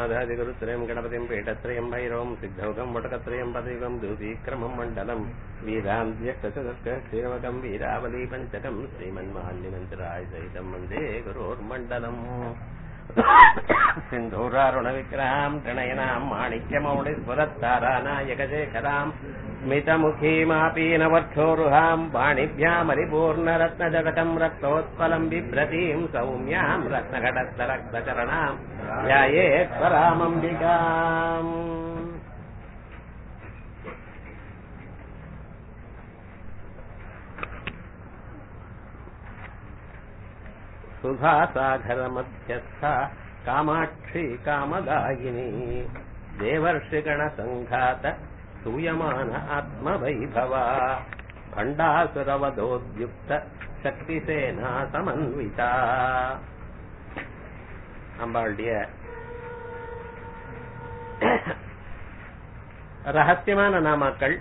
गणाधादिगुरुत्रयम् गणपतिम् पीठत्रयम् भैरवम् सिद्धौकम् वटकत्रयम् पदैवम् दूतीक्रमम् मण्डलम् वीरान्त्यक्षचतुष्कम् वीरावली पञ्चकम् श्रीमन्माल्यमन्त्राय सहितम् वन्दे गुरोर्मण्डलम् सिन्धूरारुणविग्रहाम् त्रिणयनाम् माणिक्यमौलिस्फुरत्तारानायकशेखराम् स्मितमुखीमापीनवक्षोरुहाम् वाणिभ्यामरिपूर्णरत्नजटकम् रक्तोत्पलम् बिभ्रतीम् सौम्याम् रत्नघटस्थरक्तचरणाम् ध्यायेत्वरामम्बिकाम् सुधासागरमध्यस्था कामाक्षी कामदायिनी देवर्षिगणसङ्घात स्तूयमान आत्मवैभवा भण्डासुरवधोद्युक्त சக்திசேனா சமன்விதா அம்பாளுடைய ரகசியமான நாமாக்கள்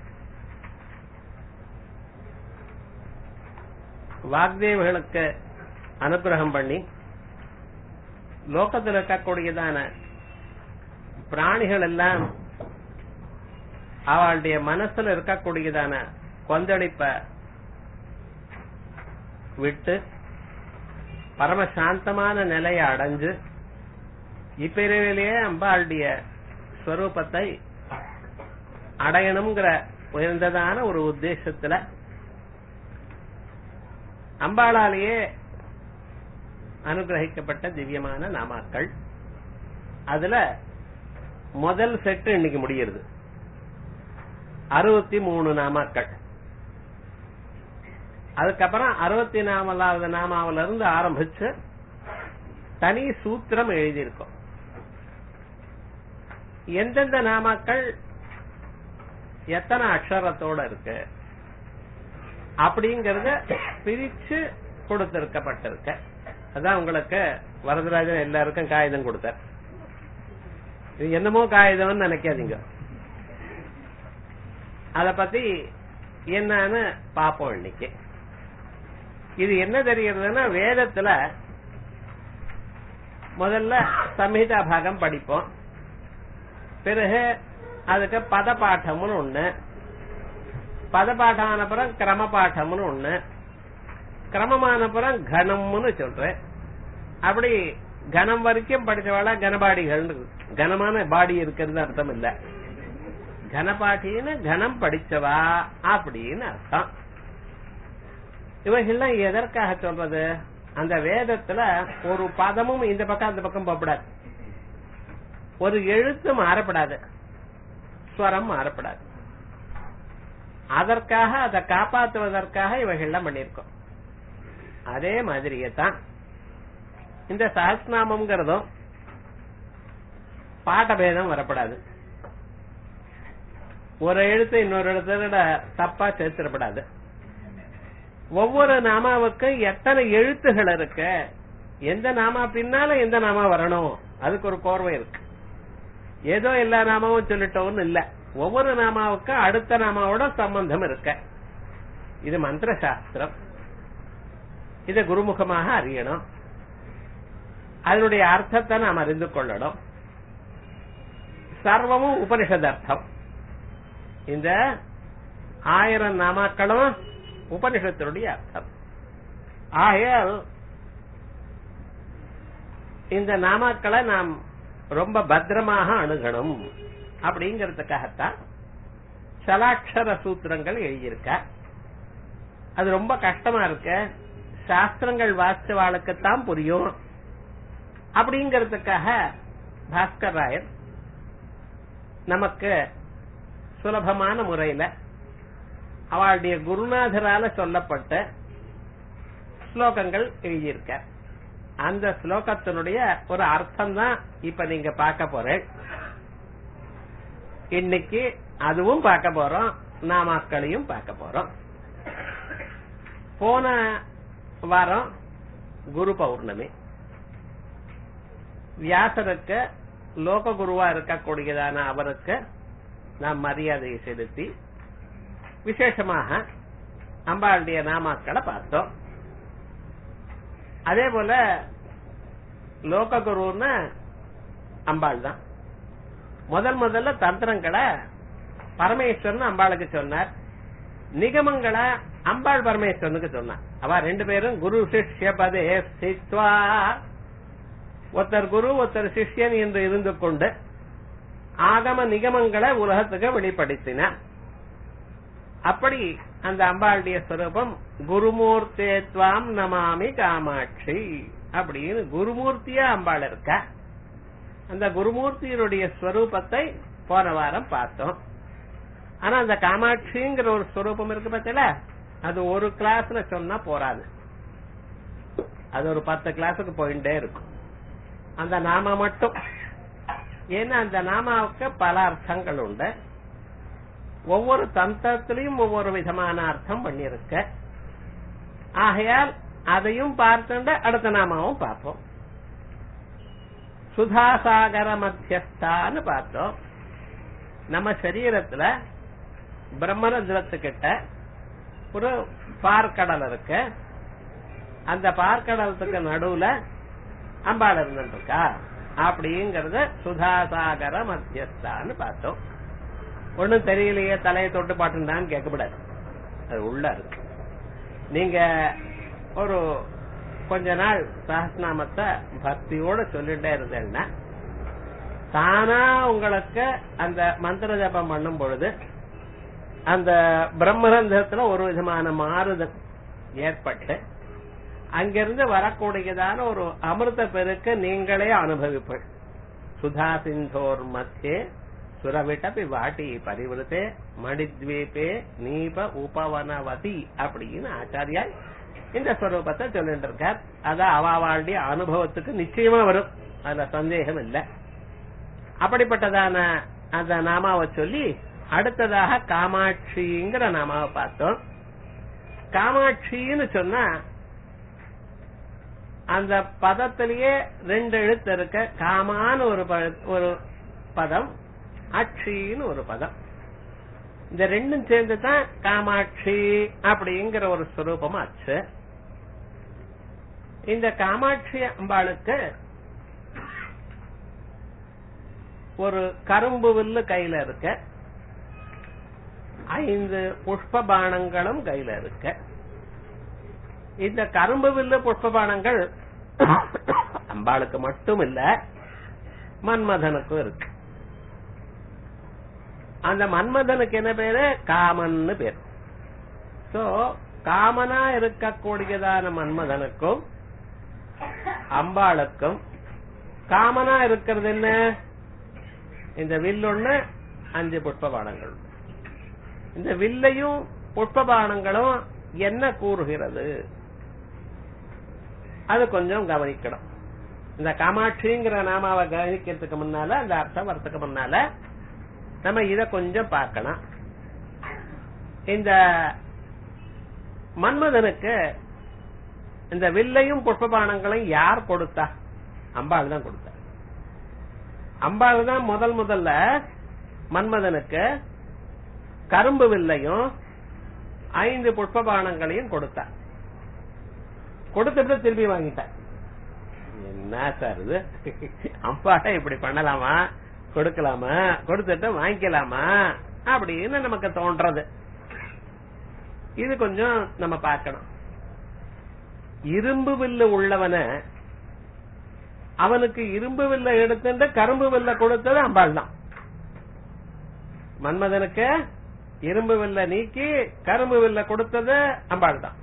வாக்தேவர்களுக்கு அனுகிரகம் பண்ணி லோகத்தில் இருக்கக்கூடியதான பிராணிகள் எல்லாம் அவளுடைய மனசுல இருக்கக்கூடியதான கொந்தளிப்ப விட்டு பரம சாந்தமான நிலையை அடைஞ்சு இப்பிரிவிலேயே அம்பாளுடைய ஸ்வரூபத்தை அடையணுங்கிற உயர்ந்ததான ஒரு உத்தேசத்துல அம்பாளாலேயே அனுகிரகிக்கப்பட்ட திவ்யமான நாமாக்கள் அதுல முதல் செட்டு இன்னைக்கு முடிகிறது அறுபத்தி மூணு நாமாக்கள் அதுக்கப்புறம் அறுபத்தி நாலாவது நாமாவில இருந்து ஆரம்பிச்சு தனி சூத்திரம் எழுதியிருக்கோம் எந்தெந்த நாமாக்கள் எத்தனை அக்ஷரத்தோட இருக்கு அப்படிங்கறத பிரிச்சு கொடுத்திருக்கப்பட்டிருக்க அதான் உங்களுக்கு வரதராஜன் எல்லாருக்கும் காகிதம் கொடுத்தார் இது என்னமோ காகிதம்னு நினைக்காதீங்க அத பத்தி என்னன்னு பாப்போம் இன்னைக்கு இது என்ன தெரிகிறதுன்னா வேதத்துல முதல்ல சம்ஹிதா பாகம் படிப்போம் பிறகு அதுக்கு பத பாட்டம்னு ஒண்ணு பத பாட்டம் ஆனப்புறம் கிரம பாட்டம்னு ஒண்ணு கிரமமானப்புறம் கணம்னு சொல்றேன் அப்படி கணம் வரைக்கும் படிச்சவாளா கனபாடிகள் கனமான பாடி இருக்கிறது அர்த்தம் இல்ல கனபாட்டின்னு கணம் படிச்சவா அப்படின்னு அர்த்தம் இவைகள்லாம் எதற்காக சொல்றது அந்த வேதத்துல ஒரு பதமும் இந்த பக்கம் அந்த பக்கம் போகப்படாது ஒரு எழுத்து மாறப்படாது ஸ்வரம் மாறப்படாது அதற்காக அதை காப்பாற்றுவதற்காக இவைகள்லாம் பண்ணியிருக்கோம் அதே மாதிரியே தான் இந்த சஹஸ்நாமம்ங்கிறதும் பாட்டபேதம் வரப்படாது ஒரு எழுத்து இன்னொரு எழுத்துல தப்பா சேர்த்திடப்படாது ஒவ்வொரு நாமாவுக்கும் எத்தனை எழுத்துகள் இருக்கு எந்த நாமா பின்னால எந்த நாமா வரணும் அதுக்கு ஒரு கோர்வை இருக்கு ஏதோ எல்லா நாமாவும் சொல்லிட்டோம்னு இல்ல ஒவ்வொரு நாமாவுக்கும் அடுத்த நாமாவோட சம்பந்தம் இருக்க இது மந்திர சாஸ்திரம் இதை குருமுகமாக அறியணும் அதனுடைய அர்த்தத்தை நாம் அறிந்து கொள்ளணும் சர்வமும் உபனிஷதர்த்தம் இந்த ஆயிரம் நாமாக்களும் உபனிஷத்தினுடைய அர்த்தம் ஆகையால் இந்த நாமாக்களை நாம் ரொம்ப பத்திரமாக அணுகணும் அப்படிங்கறதுக்காகத்தான் சலாட்சர சூத்திரங்கள் எழுதியிருக்க அது ரொம்ப கஷ்டமா இருக்க சாஸ்திரங்கள் வாசிச்சவாளுக்குத்தான் புரியும் அப்படிங்கறதுக்காக பாஸ்கர் ராயர் நமக்கு சுலபமான முறையில அவளுடைய குருநாதரால சொல்லப்பட்ட ஸ்லோகங்கள் எழுதியிருக்க அந்த ஸ்லோகத்தினுடைய ஒரு அர்த்தம் தான் இப்ப நீங்க பார்க்க போறேன் இன்னைக்கு அதுவும் பார்க்க போறோம் நாமாக்களையும் பார்க்க போறோம் போன வாரம் குரு பௌர்ணமி வியாசருக்கு லோக குருவா இருக்கக்கூடியதான அவருக்கு நாம் மரியாதையை செலுத்தி விசேஷமாக அம்பாளுடைய நாமாக்களை பார்த்தோம் அதே போல லோக குருன்னா அம்பாள் தான் முதல் முதல்ல தந்திரங்களை பரமேஸ்வரன் அம்பாளுக்கு சொன்னார் நிகமங்களை அம்பாள் பரமேஸ்வரனுக்கு சொன்னார் அவ ரெண்டு பேரும் குரு சிஷ்ய பதே ஸ்தித்வா ஒருத்தர் குரு ஒருத்தர் சிஷ்யன் என்று இருந்து கொண்டு ஆகம நிகமங்களை உலகத்துக்கு வெளிப்படுத்தினார் அப்படி அந்த அம்பாளுடைய ஸ்வரூபம் குருமூர்த்தேத்வாம் நமாமி காமாட்சி அப்படின்னு குருமூர்த்தியா அம்பாள் இருக்க அந்த குருமூர்த்தியினுடைய ஸ்வரூபத்தை போன வாரம் பார்த்தோம் ஆனா அந்த காமாட்சிங்கிற ஒரு ஸ்வரூபம் இருக்கு பார்த்தல அது ஒரு கிளாஸ்ல சொன்னா போராது அது ஒரு பத்து கிளாஸுக்கு போயிட்டே இருக்கும் அந்த நாம மட்டும் ஏன்னா அந்த நாமாவுக்கு பல அர்த்தங்கள் உண்டு ஒவ்வொரு தந்திரத்திலையும் ஒவ்வொரு விதமான அர்த்தம் பண்ணிருக்க ஆகையால் அதையும் பார்த்துட்டு அடுத்த நாமாவும் பார்ப்போம் சுதாசாகர மத்தியஸ்தான்னு பார்த்தோம் நம்ம சரீரத்துல பிரம்மரந்திரத்துக்கிட்ட ஒரு பார்க்கடல் இருக்கு அந்த பார்க்கடலத்துக்கு நடுவுல அம்பாள் இருந்துருக்கா அப்படிங்கறத சுதாசாகர மத்தியஸ்தான்னு பார்த்தோம் ஒண்ணும் தெரியலையே தலையை தொட்டு பாட்டுண்டான்னு கேட்கக்கூடாது அது உள்ள இருக்கு நீங்க ஒரு கொஞ்ச நாள் சஹஸ்நாமத்தை பக்தியோட சொல்லிட்டே இருந்தேன்னா தானா உங்களுக்கு அந்த மந்திர ஜபம் பண்ணும் பொழுது அந்த பிரம்மரந்தத்துல ஒரு விதமான மாறுதல் ஏற்பட்டு அங்கிருந்து வரக்கூடியதான ஒரு அமிர்த பெருக்கு நீங்களே அனுபவிப்பீள் சுதா சிந்தோர் மத்தியே சுரவிட்டபி வாட்டி பரிவிருத்தே மணித்வீபே நீப உபவனவதி அப்படின்னு ஆச்சாரியா இந்த ஸ்வரூபத்தை சொல்லிட்டு இருக்கார் அத அவாவாளுடைய அனுபவத்துக்கு நிச்சயமா வரும் அதுல சந்தேகம் இல்லை அப்படிப்பட்டதான அந்த நாமாவை சொல்லி அடுத்ததாக காமாட்சிங்கிற நாமாவை பார்த்தோம் காமாட்சின்னு சொன்னா அந்த பதத்திலேயே ரெண்டு எழுத்து இருக்க காமான்னு ஒரு ப- ஒரு பதம் அட்சின்னு ஒரு பதம் இந்த ரெண்டும் சேர்ந்து தான் காமாட்சி அப்படிங்கிற ஒரு ஸ்வரூபம் ஆச்சு இந்த காமாட்சி அம்பாளுக்கு ஒரு கரும்பு வில்லு கையில இருக்க ஐந்து புஷ்ப பானங்களும் கையில இருக்க இந்த கரும்பு வில்லு புஷ்ப பானங்கள் அம்பாளுக்கு மட்டும் இல்ல மன்மதனுக்கும் இருக்கு அந்த மன்மதனுக்கு என்ன பேரு காமன்னு பேர் சோ காமனா இருக்கக்கூடியதான மன்மதனுக்கும் அம்பாளுக்கும் காமனா இருக்கிறது என்ன இந்த வில்லொன்னு அஞ்சு புஷ்பபானங்கள் இந்த வில்லையும் புஷ்பபானங்களும் என்ன கூறுகிறது அது கொஞ்சம் கவனிக்கணும் இந்த காமாட்சிங்கிற நாமாவை கவனிக்கிறதுக்கு முன்னால அந்த அர்த்தம் வரதுக்கு முன்னால நம்ம இத கொஞ்சம் பார்க்கலாம் இந்த மன்மதனுக்கு இந்த வில்லையும் புஷ்பபானங்களையும் யார் கொடுத்தா அம்பாள் தான் கொடுத்தா அம்பாள் தான் முதல் முதல்ல மன்மதனுக்கு கரும்பு வில்லையும் ஐந்து புஷ்பபானங்களையும் கொடுத்தா கொடுத்துட்டு திருப்பி வாங்கிட்டார் என்ன சார் இது அம்பாட்ட இப்படி பண்ணலாமா கொடுக்கலாமா கொடுத்துட்டு வாங்கிக்கலாமா அப்படின்னு நமக்கு தோன்றது இது கொஞ்சம் நம்ம பார்க்கணும் இரும்பு வில்லு உள்ளவன அவனுக்கு இரும்பு வில்ல எடுத்துட்டு கரும்பு வில்ல கொடுத்தது அம்பாள் தான் மன்மதனுக்கு இரும்பு வில்ல நீக்கி கரும்பு வில்ல கொடுத்தது அம்பாள் தான்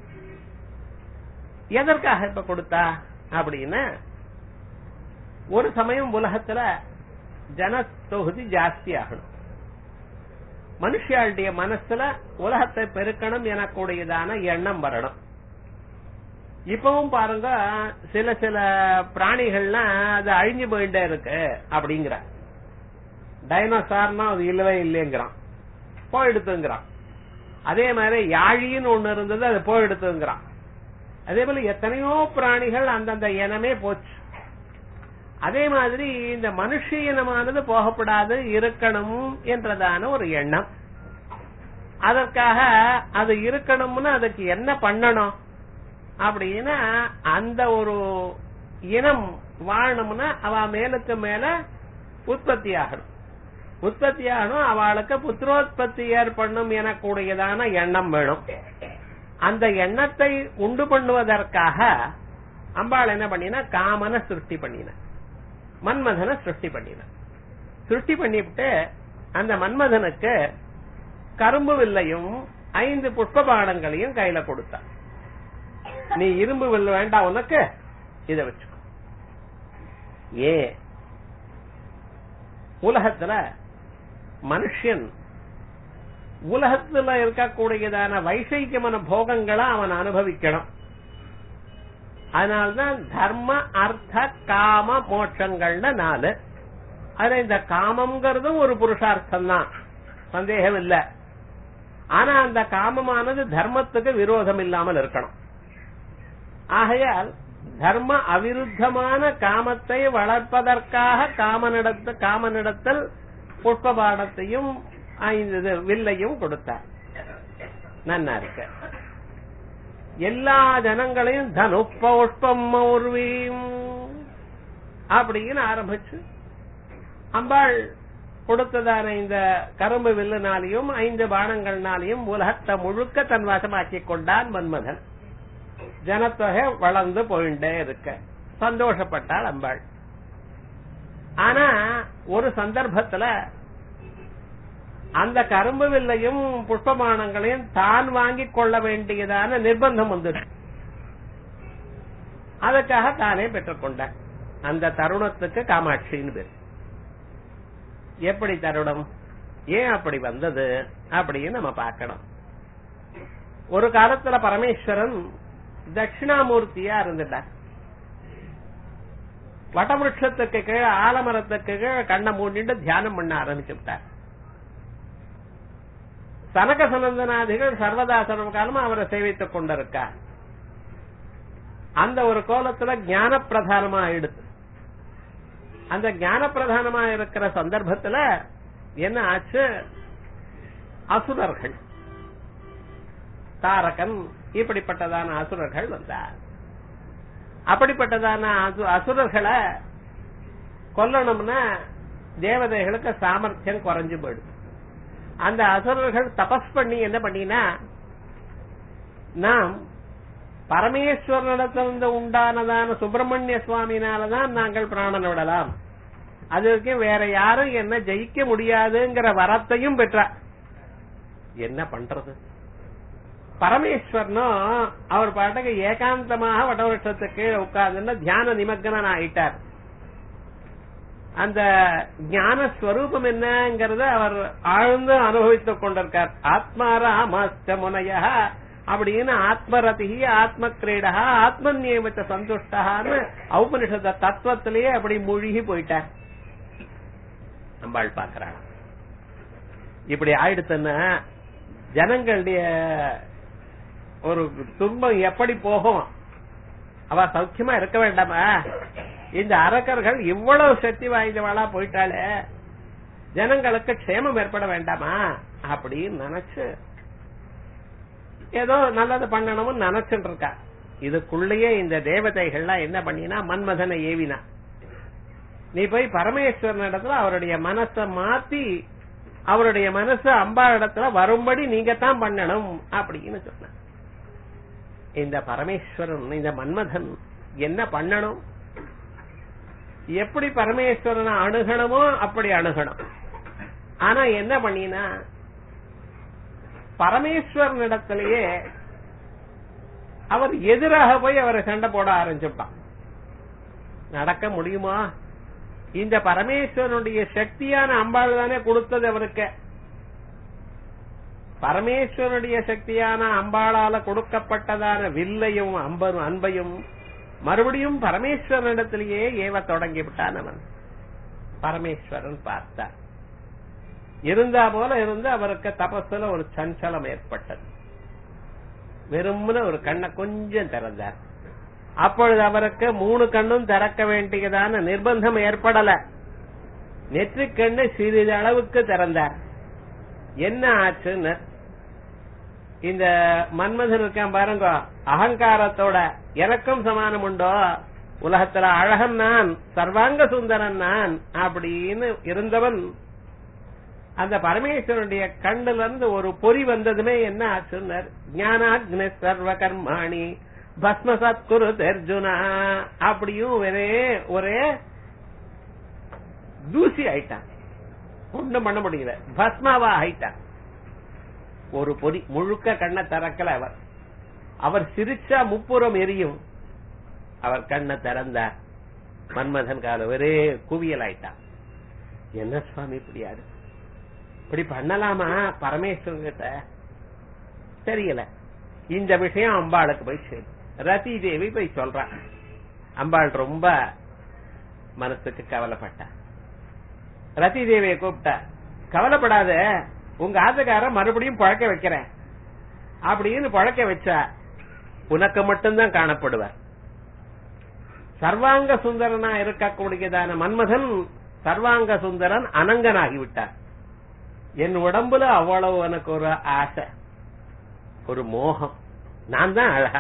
எதற்காக இப்ப கொடுத்தா அப்படின்னா ஒரு சமயம் உலகத்துல ஜன தொகுதி ஜாஸ்தி ஆகணும் மனுஷியாளுடைய மனசுல உலகத்தை பெருக்கணும் எனக்கூடியதான எண்ணம் வரணும் இப்பவும் பாருங்க சில சில பிராணிகள்லாம் அது அழிஞ்சு போயிட்டே இருக்கு அப்படிங்கிற டைனோசார்னா அது இல்லவே இல்லைங்கிறான் போயிடுத்துங்கிறான் அதே மாதிரி யாழின்னு ஒண்ணு இருந்தது அது போயிடுத்துங்கிறான் அதே போல எத்தனையோ பிராணிகள் அந்தந்த இனமே போச்சு அதே மாதிரி இந்த மனுஷ இனமானது போகப்படாது இருக்கணும் என்றதான ஒரு எண்ணம் அதற்காக அது இருக்கணும்னு அதுக்கு என்ன பண்ணணும் அப்படின்னா அந்த ஒரு இனம் வாழணும்னா அவ மேலுக்கு மேல உற்பத்தி ஆகணும் உற்பத்தி ஆகணும் அவளுக்கு புத்திரோத்பத்தி ஏற்படணும் எனக்கூடியதான எண்ணம் வேணும் அந்த எண்ணத்தை உண்டு பண்ணுவதற்காக அம்பாள் என்ன பண்ணினா காமனை சிருஷ்டி பண்ணின மன்மதனை சிருஷ்டி பண்ணின சிருஷ்டி பண்ணிவிட்டு அந்த மன்மதனுக்கு கரும்பு வில்லையும் ஐந்து புஷ்பபானங்களையும் கையில கொடுத்தான் நீ இரும்பு வில் வேண்டாம் உனக்கு இத வச்சுக்கோ ஏ உலகத்துல மனுஷன் உலகத்துல இருக்கக்கூடியதான வைசைக்கியமான போகங்களை அவன் அனுபவிக்கணும் அதனால்தான் தர்ம அர்த்த காம மோட்சங்கள்னு நாலு அதுல இந்த காமம்ங்கிறதும் ஒரு புருஷார்த்தம் தான் சந்தேகம் இல்ல ஆனா அந்த காமமானது தர்மத்துக்கு விரோதம் இல்லாமல் இருக்கணும் ஆகையால் தர்ம அவிருத்தமான காமத்தை வளர்ப்பதற்காக காமனிடத்து காமனிடத்தில் புஷ்பபாடத்தையும் ஐந்து இது வில்லையும் கொடுத்தார் நன்னா இருக்க எல்லா ஜனங்களையும் தனுப்ப உஷ்பம் மௌர்வீம் அப்படின்னு ஆரம்பிச்சு அம்பாள் கொடுத்ததான இந்த கரும்பு வில்லுனாலையும் ஐந்து பானங்கள்னாலையும் உலகத்தை முழுக்க தன் வசமாக்கிக் கொண்டான் மன்மதன் ஜனத்தொகை வளர்ந்து போயிட்டே இருக்க சந்தோஷப்பட்டாள் அம்பாள் ஆனா ஒரு சந்தர்ப்பத்துல அந்த கரும்பு வில்லையும் புஷ்பமானங்களையும் தான் வாங்கிக் கொள்ள வேண்டியதான நிர்பந்தம் வந்துடும் அதுக்காக தானே பெற்றுக்கொண்டான் அந்த தருணத்துக்கு காமாட்சின்னு பேர் எப்படி தருணம் ஏன் அப்படி வந்தது அப்படின்னு நம்ம பார்க்கணும் ஒரு காலத்துல பரமேஸ்வரன் தட்சிணாமூர்த்தியா இருந்துட்டார் வடவிருஷத்துக்கு கீழே ஆலமரத்துக்கு கீழே கண்ணை மூடிட்டு தியானம் பண்ண ஆரம்பிச்சு விட்டார் சனக சனந்தனாதிகள் சர்வதா சர்வ காலமா அவரை சேவித்துக் கொண்டிருக்கார் அந்த ஒரு கோலத்துல ஞான பிரதானமா ஆயிடுது அந்த ஞான பிரதானமா இருக்கிற சந்தர்ப்பத்துல என்ன ஆச்சு அசுரர்கள் தாரகன் இப்படிப்பட்டதான அசுரர்கள் வந்தார் அப்படிப்பட்டதான அசு- அசுரர்களை கொல்லணும்னா தேவதைகளுக்கு சாமர்த்தியம் குறைஞ்சு போயிடுது அந்த அசுரர்கள் தபஸ் பண்ணி என்ன பண்ணினா நாம் பரமேஸ்வரனிடத்திலிருந்து உண்டானதான சுப்பிரமணிய சுவாமினாலதான் நாங்கள் பிராணனை விடலாம் அதுக்கு வேற யாரும் என்ன ஜெயிக்க முடியாதுங்கிற வரத்தையும் பெற்றார் என்ன பண்றது பரமேஸ்வரனும் அவர் பாட்டுக்கு ஏகாந்தமாக வடவருஷத்துக்கு கீழே உட்கார்ந்து தியான நிமக்னன் ஆயிட்டார் அந்த ஞான ஸ்வரூபம் என்னங்கறத அவர் ஆழ்ந்து அனுபவித்துக் கொண்டிருக்கார் ஆத்மாராமஸ்த முனைய அப்படின்னு ஆத்மரதி ஆத்ம கிரீடா ஆத்மன்யேவச்ச சந்துஷ்டான்னு ஔபனிஷத தத்துவத்திலேயே அப்படி மூழ்கி போயிட்டார் அம்பாள் பாக்குறாங்க இப்படி ஆயிடுத்துன்னா ஜனங்களுடைய ஒரு துன்பம் எப்படி போகும் அவ சௌக்கியமா இருக்க வேண்டாமா இந்த அரக்கர்கள் இவ்வளவு சக்தி வாய்ந்தவளா போயிட்டாலே ஜனங்களுக்கு க்ஷேமம் ஏற்பட வேண்டாமா அப்படின்னு நினைச்சு ஏதோ நல்லது பண்ணணும்னு நினைச்சுட்டு இருக்கா இதுக்குள்ளேயே இந்த தேவதைகள்லாம் என்ன பண்ணினா மன்மதனை ஏவினா நீ போய் பரமேஸ்வரன் இடத்துல அவருடைய மனசை மாத்தி அவருடைய மனசு அம்பா இடத்துல வரும்படி நீங்க தான் பண்ணணும் அப்படின்னு சொன்ன இந்த பரமேஸ்வரன் இந்த மன்மதன் என்ன பண்ணணும் எப்படி பரமேஸ்வரனை அணுகணுமோ அப்படி அணுகணும் ஆனா என்ன பண்ணினா பரமேஸ்வரன் இடத்திலேயே அவர் எதிராக போய் அவரை சண்டை போட ஆரம்பிச்சுட்டான் நடக்க முடியுமா இந்த பரமேஸ்வரனுடைய சக்தியான அம்பாள் தானே கொடுத்தது அவருக்கு பரமேஸ்வரனுடைய சக்தியான அம்பாளால கொடுக்கப்பட்டதான வில்லையும் அம்பரும் அன்பையும் மறுபடியும் பரமேஸ்வரனிடத்திலேயே ஏவ தொடங்கி விட்டான் அவன் பரமேஸ்வரன் பார்த்தார் இருந்தா போல இருந்து அவருக்கு தபஸ்ல ஒரு சஞ்சலம் ஏற்பட்டது வெறும்னு ஒரு கண்ணை கொஞ்சம் திறந்தார் அப்பொழுது அவருக்கு மூணு கண்ணும் திறக்க வேண்டியதான நிர்பந்தம் ஏற்படல நெற்றிக் கண்ணு சிறிது அளவுக்கு திறந்தார் என்ன ஆச்சுன்னு இந்த மன்மதன் இருக்கான் பாருங்க அகங்காரத்தோட எனக்கும் சமானம் உண்டோ உலகத்துல அழகன் நான் சர்வாங்க சுந்தரன் நான் அப்படின்னு இருந்தவன் அந்த பரமேஸ்வரனுடைய கண்ணுல இருந்து ஒரு பொறி வந்ததுமே என்ன ஆச்சுன்னார் ஞானாக்னி சர்வ கர்மாணி பஸ்மசத் குரு அர்ஜுனா அப்படியும் ஒரே ஒரே தூசி ஆயிட்டான் ஒண்ணும் பண்ண முடியல பஸ்மாவா ஆயிட்டான் ஒரு பொறி முழுக்க கண்ணை திறக்கல அவர் அவர் சிரிச்சா முப்புறம் எரியும் அவர் கண்ணை திறந்தார் மன்மதன் கால ஒரே குவியல் ஆயிட்டான் என்ன சுவாமி இப்படியாரு இப்படி பண்ணலாமா பரமேஸ்வரன் கிட்ட தெரியல இந்த விஷயம் அம்பாளுக்கு போய் சேரும் ரதி தேவி போய் சொல்றான் அம்பாள் ரொம்ப மனசுக்கு கவலைப்பட்டா ரதி தேவியை கூப்பிட்டா கவலைப்படாத உங்க ஆத்துக்கார மறுபடியும் பழக்க வைக்கிறேன் அப்படின்னு பழக்க வச்சா உனக்கு மட்டும்தான் காணப்படுவார் சர்வாங்க சுந்தரனா இருக்கக்கூடியதான மன்மதன் சர்வாங்க சுந்தரன் அனங்கனாகி விட்டார் என் உடம்புல அவ்வளவு எனக்கு ஒரு ஆசை ஒரு மோகம் நான் தான் அழகா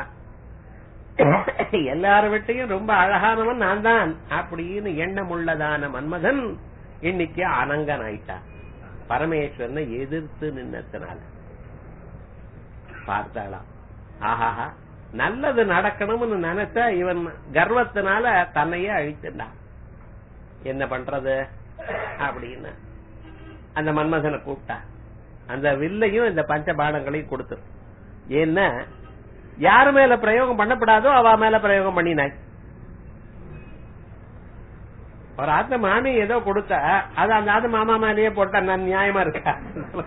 எல்லார விட்டையும் ரொம்ப அழகானவன் நான் தான் அப்படின்னு எண்ணம் உள்ளதான மன்மதன் இன்னைக்கு அனங்கன் ஆயிட்டான் பரமேஸ்வரனை எதிர்த்து நின்னதுனால பார்த்தாளாம் ஆஹாஹா நல்லது நடக்கணும்னு நினைச்சா இவன் கர்வத்தினால தன்னையே அழித்துட்டான் என்ன பண்றது அப்படின்னு அந்த மன்மதனை கூப்பிட்டா அந்த வில்லையும் இந்த பஞ்சபாடங்களையும் கொடுத்து ஏன்னா யாரு மேல பிரயோகம் பண்ணப்படாதோ அவ மேல பிரயோகம் பண்ணினாய் ஒரு ஆத்த மாமி ஏதோ கொடுத்தா அது அந்த ஆத்து மாமா மேலேயே போட்டா நான் நியாயமா இருக்கா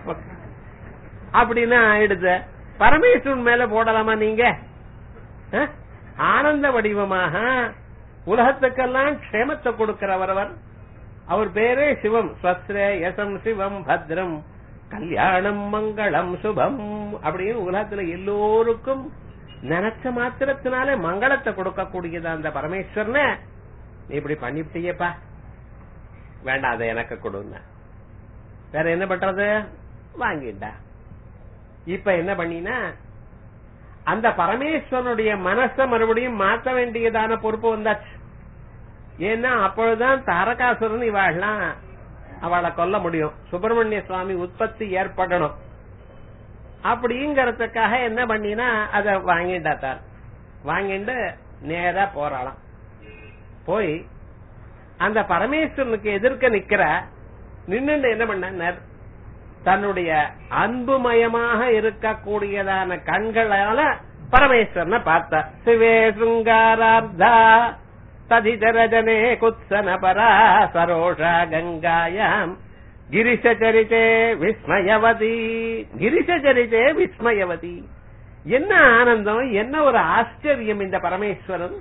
அப்படின்னு ஆயிடுது பரமேஸ்வரன் மேல போடலாமா நீங்க அஹ்? ஆனந்த வடிவமாக உலகத்துக்கெல்லாம் க்ஷேமத்தை கொடுக்கிறவர் அவர் அவர் பேரே சிவம் ஸ்வஸ்ரே யசம் சிவம் பத்ரம் கல்யாணம் மங்களம் சுபம் அப்படின்னு உலகத்துல எல்லோருக்கும் நினைச்ச மாத்திரத்தினாலே மங்களத்தை கொடுக்கக்கூடியது அந்த பரமேஸ்வரன நீ இப்படி பண்ணிவிட்டியப்பா வேண்டாம் அதை எனக்கு கொடுங்க வேற என்ன பண்றது வாங்கிட்டா இப்ப என்ன பண்ணினா அந்த பரமேஸ்வரனுடைய மனச மறுபடியும் மாத்த வேண்டியதான பொறுப்பு வந்தாச்சு ஏன்னா அப்பொழுதுதான் தாரகாசுரன் இவாள்லாம் அவளை கொல்ல முடியும் சுப்பிரமணிய சுவாமி உற்பத்தி ஏற்படணும் அப்படிங்கறதுக்காக என்ன பண்ணினா அத வாங்கிட்டா தான் வாங்கிட்டு நேரா போறாளாம் போய் அந்த பரமேஸ்வரனுக்கு எதிர்க்க நிக்கிற நின்னுண்டு என்ன பண்ண தன்னுடைய அன்புமயமாக இருக்கக்கூடியதான கண்களால பரமேஸ்வரனை பார்த்தா சிவே சுங்காரார்த்தா ததிதரஜனே குத்சன பரா சரோஷா கங்காயாம் கிரிசரித்தே விஸ்மயவதி கிரிசரித்தே விஸ்மயவதி என்ன ஆனந்தம் என்ன ஒரு ஆச்சரியம் இந்த பரமேஸ்வரன்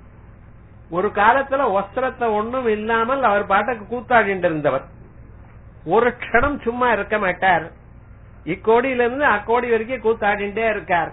ஒரு காலத்துல வஸ்திரத்தை ஒண்ணும் இல்லாமல் அவர் பாட்டுக்கு கூத்தாடிட்டு இருந்தவர் ஒரு க்ஷணம் சும்மா இருக்க மாட்டார் இக்கோடியில இருந்து அக்கோடி வரைக்கும் கூத்தாடிண்டே இருக்கார்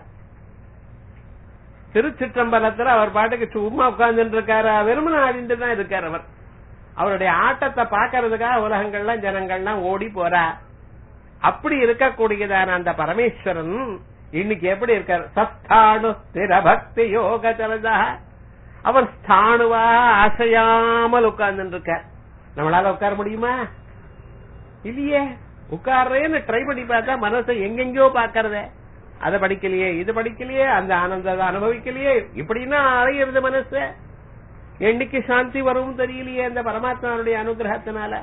திருச்சிற்றம்பலத்துல அவர் பாட்டுக்கு சும்மா உட்கார்ந்துட்டு இருக்காரு வெறுமன ஆடிட்டு தான் இருக்கார் அவர் அவருடைய ஆட்டத்தை பாக்குறதுக்காக உலகங்கள்லாம் ஜனங்கள்லாம் ஓடி போறா அப்படி இருக்கக்கூடியதான அந்த பரமேஸ்வரன் இன்னைக்கு எப்படி இருக்கார் சஸ்தானு ஸ்திர பக்தி யோக சரதா அவர் ஸ்தானுவா அசையாமல் உட்கார்ந்து இருக்கார் நம்மளால உட்கார முடியுமா இல்லையே உட்கார்றேன்னு ட்ரை பண்ணி பார்த்தா மனசை எங்கெங்கயோ பாக்கறதே அதை படிக்கலையே இது படிக்கலையே அந்த ஆனந்தத்தை அனுபவிக்கலையே இப்படின்னா அழையிறது மனசு என்னைக்கு சாந்தி வரும் தெரியலையே அந்த பரமாத்மாவுடைய அனுகிரகத்தினால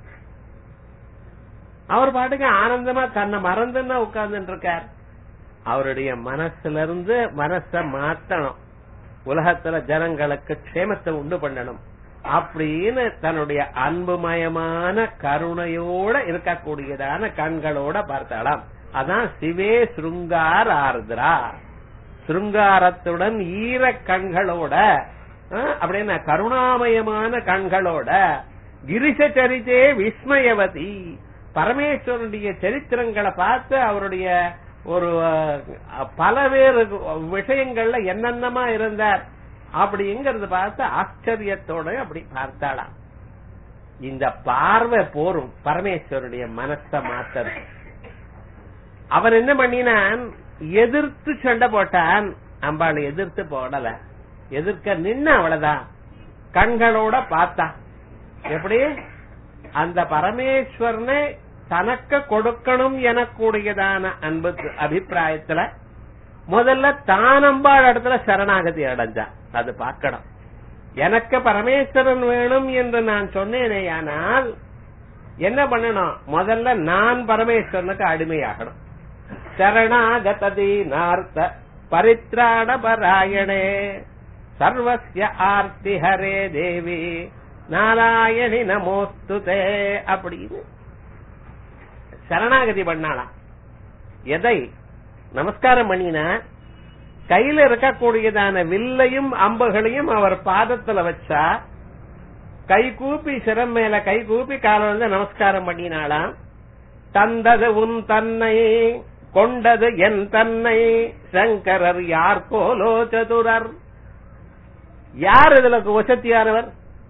அவர் பாட்டுக்கு ஆனந்தமா தன்னை மறந்துன்னா உட்கார்ந்துட்டு இருக்கார் அவருடைய மனசுல இருந்து மனச மாத்தணும் உலகத்துல ஜனங்களுக்கு க்ஷேமத்தை உண்டு பண்ணணும் அப்படின்னு தன்னுடைய அன்புமயமான கருணையோட இருக்கக்கூடியதான கண்களோட பார்த்தாலாம் அதான் சிவே சுருங்கார் ஆர்திரா சுருங்காரத்துடன் ஈர கண்களோட அப்படின்னா கருணாமயமான கண்களோட கிரிச சரித்தே விஸ்மயவதி பரமேஸ்வரனுடைய சரித்திரங்களை பார்த்து அவருடைய ஒரு பலவேறு விஷயங்கள்ல என்னென்னமா இருந்தார் அப்படிங்கறத பார்த்து ஆச்சரியத்தோட அப்படி பார்த்தாளாம் இந்த பார்வை போரும் பரமேஸ்வருடைய மனச மாத்தது அவன் என்ன பண்ணினான் எதிர்த்து சண்டை போட்டான் அம்பாள் எதிர்த்து போடல எதிர்க்க நின்ன அவ்வளவுதான் கண்களோட பார்த்தா எப்படி அந்த பரமேஸ்வரனை தனக்கு கொடுக்கணும் எனக்கூடியதான அன்பு அபிப்பிராயத்துல முதல்ல தானம்பாள் இடத்துல சரணாகதி அடைஞ்சா அது பார்க்கணும் எனக்கு பரமேஸ்வரன் வேணும் என்று நான் சொன்னேனேயானால் என்ன பண்ணணும் முதல்ல நான் பரமேஸ்வரனுக்கு அடிமையாகணும் சரணாகததி நார்த்த பரித்ராண பராயணே சர்வஸ்ய ஆர்த்தி ஹரே தேவி நாராயணி நமோஸ்துதே அப்படின்னு சரணாகதி பண்ணாலாம் எதை நமஸ்காரம் பண்ணினா கையில இருக்கக்கூடியதான வில்லையும் அம்புகளையும் அவர் பாதத்துல வச்சா கை கூப்பி சிரம் மேல கை கூப்பி கால வந்து நமஸ்காரம் பண்ணினாலாம் தந்தது உன் தன்னை கொண்டது என் தன்னை சங்கரர் யார் போலோ சதுரர் யார் இதுல வசத்தியானவர்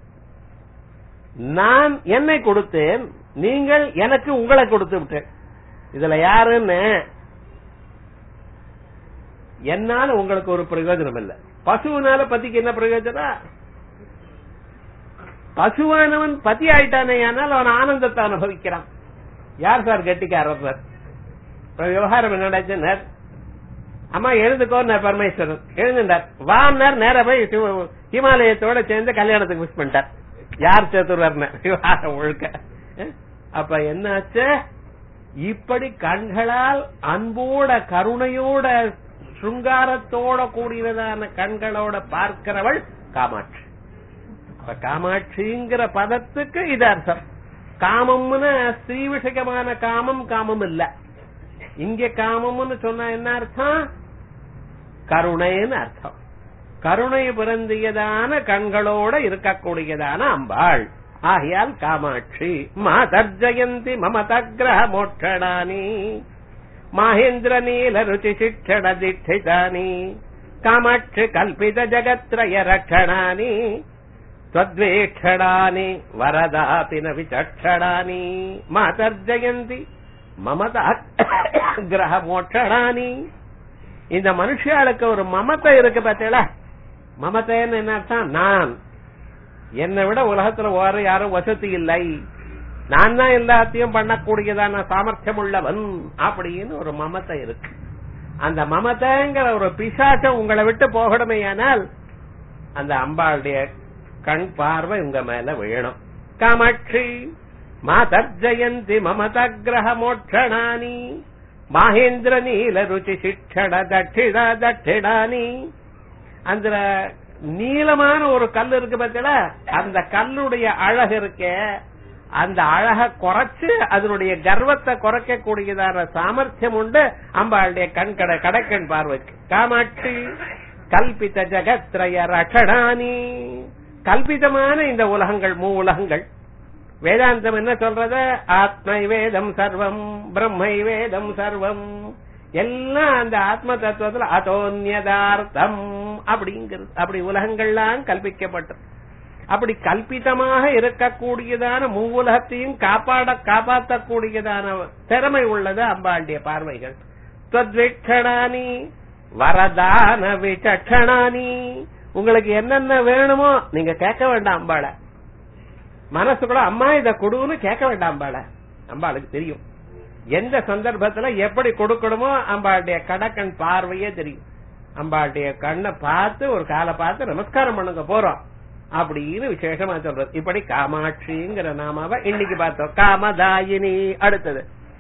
நான் என்னை கொடுத்தேன் நீங்கள் எனக்கு உங்களை கொடுத்து விட்டேன் இதுல யாருன்னு என்னால உங்களுக்கு ஒரு பிரயோஜனம் இல்ல பசுவினால பத்திக்கு என்ன பிரயோஜனம் பசுவானவன் பதி ஆயிட்டானே ஆனால் அவன் ஆனந்தத்தை அனுபவிக்கிறான் யார் சார் கெட்டிக்காரர் சார் இப்ப விவகாரம் என்னடாச்சுன்னார் அம்மா எழுந்துக்கோ பரமேஸ்வரன் எழுந்துட்டார் வான்னார் நேர போய் சிவ- ஹிமாலயத்தோட சேர்ந்து கல்யாணத்துக்கு மிஸ் பண்ணிட்டார் யார் சேர்த்துறாருன்னு விவகாரம் ஒழுக்க அஹ்? அப்ப என்னாச்சு இப்படி கண்களால் அன்போட கருணையோட சுங்காரத்தோட கூடியதான கண்களோட பார்க்கிறவள் காமாட்சி அப்ப காமாட்சிங்கிற பதத்துக்கு இது அர்த்தம் காமம்னு ஸ்ரீ விஷயமான காமம் காமம் இல்ல இங்க காமம்னு சொன்னா என்ன அர்த்தம் கருணைன்னு அர்த்தம் கருணை பிறந்தியதான கண்களோட இருக்கக்கூடியதான அம்பாள் ஆகையால் காமாட்சி மாதர்ஜயந்தி மமதக்ரஹ மோட்சணானி மாஹேந்திர நீல ருச்சி சிக்ஷண திஷ்டிதானி காமாட்சி கல்பித ஜகத்ரய ரக்ஷணானி त्वद्वेक्षणानि वरदापि न विचक्षणानि मातर्जयन्ति மமத கிரக மோட்சணானி இந்த மனுஷியாளுக்கு ஒரு மமத்தை இருக்கு பார்த்தீங்களா மமத்தைன்னு என்ன அர்த்தம் நான் என்னை விட உலகத்துல வேற யாரும் வசதி இல்லை நான் தான் எல்லாத்தையும் பண்ணக்கூடியதான சாமர்த்தியம் உள்ளவன் அப்படின்னு ஒரு மமத்தை இருக்கு அந்த மமத்தைங்கிற ஒரு பிசாசம் உங்களை விட்டு போகணுமேயானால் அந்த அம்பாளுடைய கண் பார்வை உங்க மேல விழணும் காமாட்சி மாதர்ஜயந்தி மமதகிரக மோட்சணானி மாஹேந்திர நீல ருச்சி சிக்ஷண தட்சிண தட்சிணானி அந்த நீளமான ஒரு கல் இருக்கு பார்த்தீங்களா அந்த கல்லுடைய அழகு இருக்க அந்த அழக குறைச்சு அதனுடைய கர்வத்தை குறைக்க கூடியதான சாமர்த்தியம் உண்டு அம்பாளுடைய கண் கடை கடைக்கண் பார்வைக்கு காமாட்சி கல்பித ஜகத்ரய ரஷணானி கல்பிதமான இந்த உலகங்கள் மூ உலகங்கள் வேதாந்தம் என்ன சொல்றது ஆத்மை வேதம் சர்வம் பிரம்மை வேதம் சர்வம் எல்லாம் அந்த ஆத்ம தத்துவத்துல அதோன்யதார்த்தம் அப்படிங்கிறது அப்படி உலகங்கள்லாம் கல்பிக்கப்பட்டது அப்படி கல்பிதமாக இருக்கக்கூடியதான மூவுலகத்தையும் காப்பாட காப்பாற்றக்கூடியதான திறமை உள்ளது அம்பாளுடைய பார்வைகள் துவத்வீட்சணானி வரதான விசக்ஷணானி உங்களுக்கு என்னென்ன வேணுமோ நீங்க கேட்க வேண்டாம் அம்பாளை மனசுக்குள்ள அம்மா இத கொடுன்னு கேட்க வேண்டாம் அம்பாளை அம்பாளுக்கு தெரியும் எந்த சந்தர்ப்பத்துல எப்படி கொடுக்கணுமோ அம்பாளுடைய கடக்கண் பார்வையே தெரியும் அம்பாளுடைய கண்ணை பார்த்து ஒரு காலை பார்த்து நமஸ்காரம் பண்ணுங்க போறோம் அப்படின்னு விசேஷமா சொல்றது இப்படி காமாட்சிங்கிற நாமாவ இன்னைக்கு பார்த்தோம் காமதாயினி அடுத்தது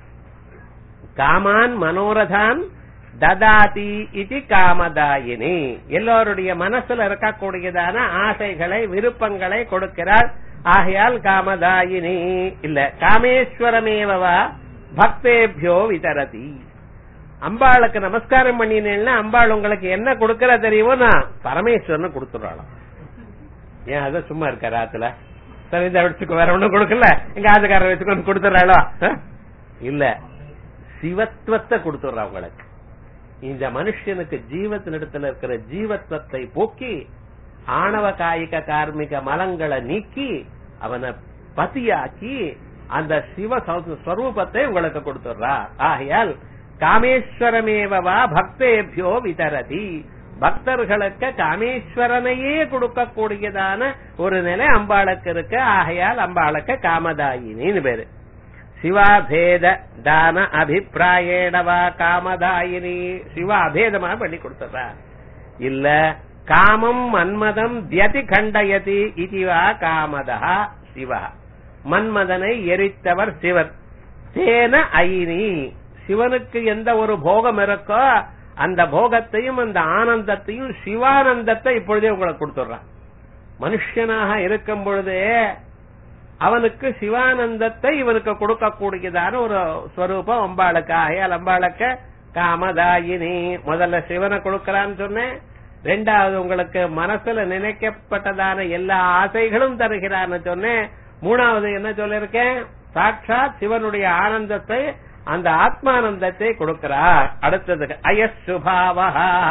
காமான் மனோரதான் ததாதி இது காமதாயினி எல்லோருடைய மனசுல இருக்கக்கூடியதான ஆசைகளை விருப்பங்களை கொடுக்கிறார் ஆகையால் காமதாயினி இல்ல காமேஸ்வரமேவா பக்தேபியோ விதரதி அம்பாளுக்கு நமஸ்காரம் பண்ணினேன்னா அம்பாள் உங்களுக்கு என்ன கொடுக்கற தெரியுமோ நான் பரமேஸ்வரன் கொடுத்துடுறாளாம் ஏன் அத சும்மா இருக்க ராத்துல சரி இதை வச்சுக்கோ வேற ஒண்ணும் கொடுக்கல எங்க ஆதுக்காரர் வச்சுக்கோ கொடுத்துறாளோ இல்ல சிவத்துவத்தை கொடுத்துடுறா உங்களுக்கு இந்த மனுஷனுக்கு ஜீவத்தினிடத்துல இருக்கிற ஜீவத்துவத்தை போக்கி ஆணவ காயிக கார்மிக மலங்களை நீக்கி அவனை பதியாக்கி அந்த சிவ ஸ்வரூபத்தை உங்களுக்கு கொடுத்துடுறா ஆகையால் காமேஸ்வரமேவா பக்தேபியோ விதரதி பக்தர்களுக்கு காமேஸ்வரனையே கொடுக்கக்கூடியதான ஒரு நிலை அம்பாளுக்கு இருக்கு ஆகையால் அம்பாளுக்கு காமதாயினின்னு பேரு சிவா பேத தான அபிப்பிராயேடவா காமதாயினி சிவா அபேதமா பண்ணி கொடுத்ததா இல்ல காமம் மன்மதம் தியதி கண்டயதி இதுவா காமதா சிவா மன்மதனை எரித்தவர் சிவர் தேன ஐனி சிவனுக்கு எந்த ஒரு போகம் இருக்கோ அந்த போகத்தையும் அந்த ஆனந்தத்தையும் சிவானந்தத்தை இப்பொழுதே உங்களுக்கு கொடுத்துடுறான் மனுஷனாக இருக்கும் பொழுதே அவனுக்கு சிவானந்தத்தை இவனுக்கு கொடுக்கக்கூடியதான ஒரு ஸ்வரூபம் அம்பாளுக்கு ஆகையால் அம்பாளுக்கு காமதாயினி முதல்ல சிவனை கொடுக்கறான்னு சொன்னேன் ரெண்டாவது உங்களுக்கு மனசுல நினைக்கப்பட்டதான எல்லா ஆசைகளும் தருகிறான்னு சொன்னேன் மூணாவது என்ன சொல்லிருக்கேன் சாட்சாத் சிவனுடைய ஆனந்தத்தை அந்த ஆத்மானந்தத்தை கொடுக்கிறார் அடுத்ததுக்கு அயசுபாவா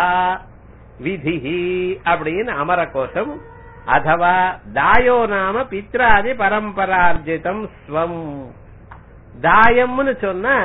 விதிஹி அப்படின்னு அமரகோஷம் அதவா தாயோ நாம பித்ராதி பரம்பரார்ஜிதம் ஸ்வம் தாயம்னு சொன்னா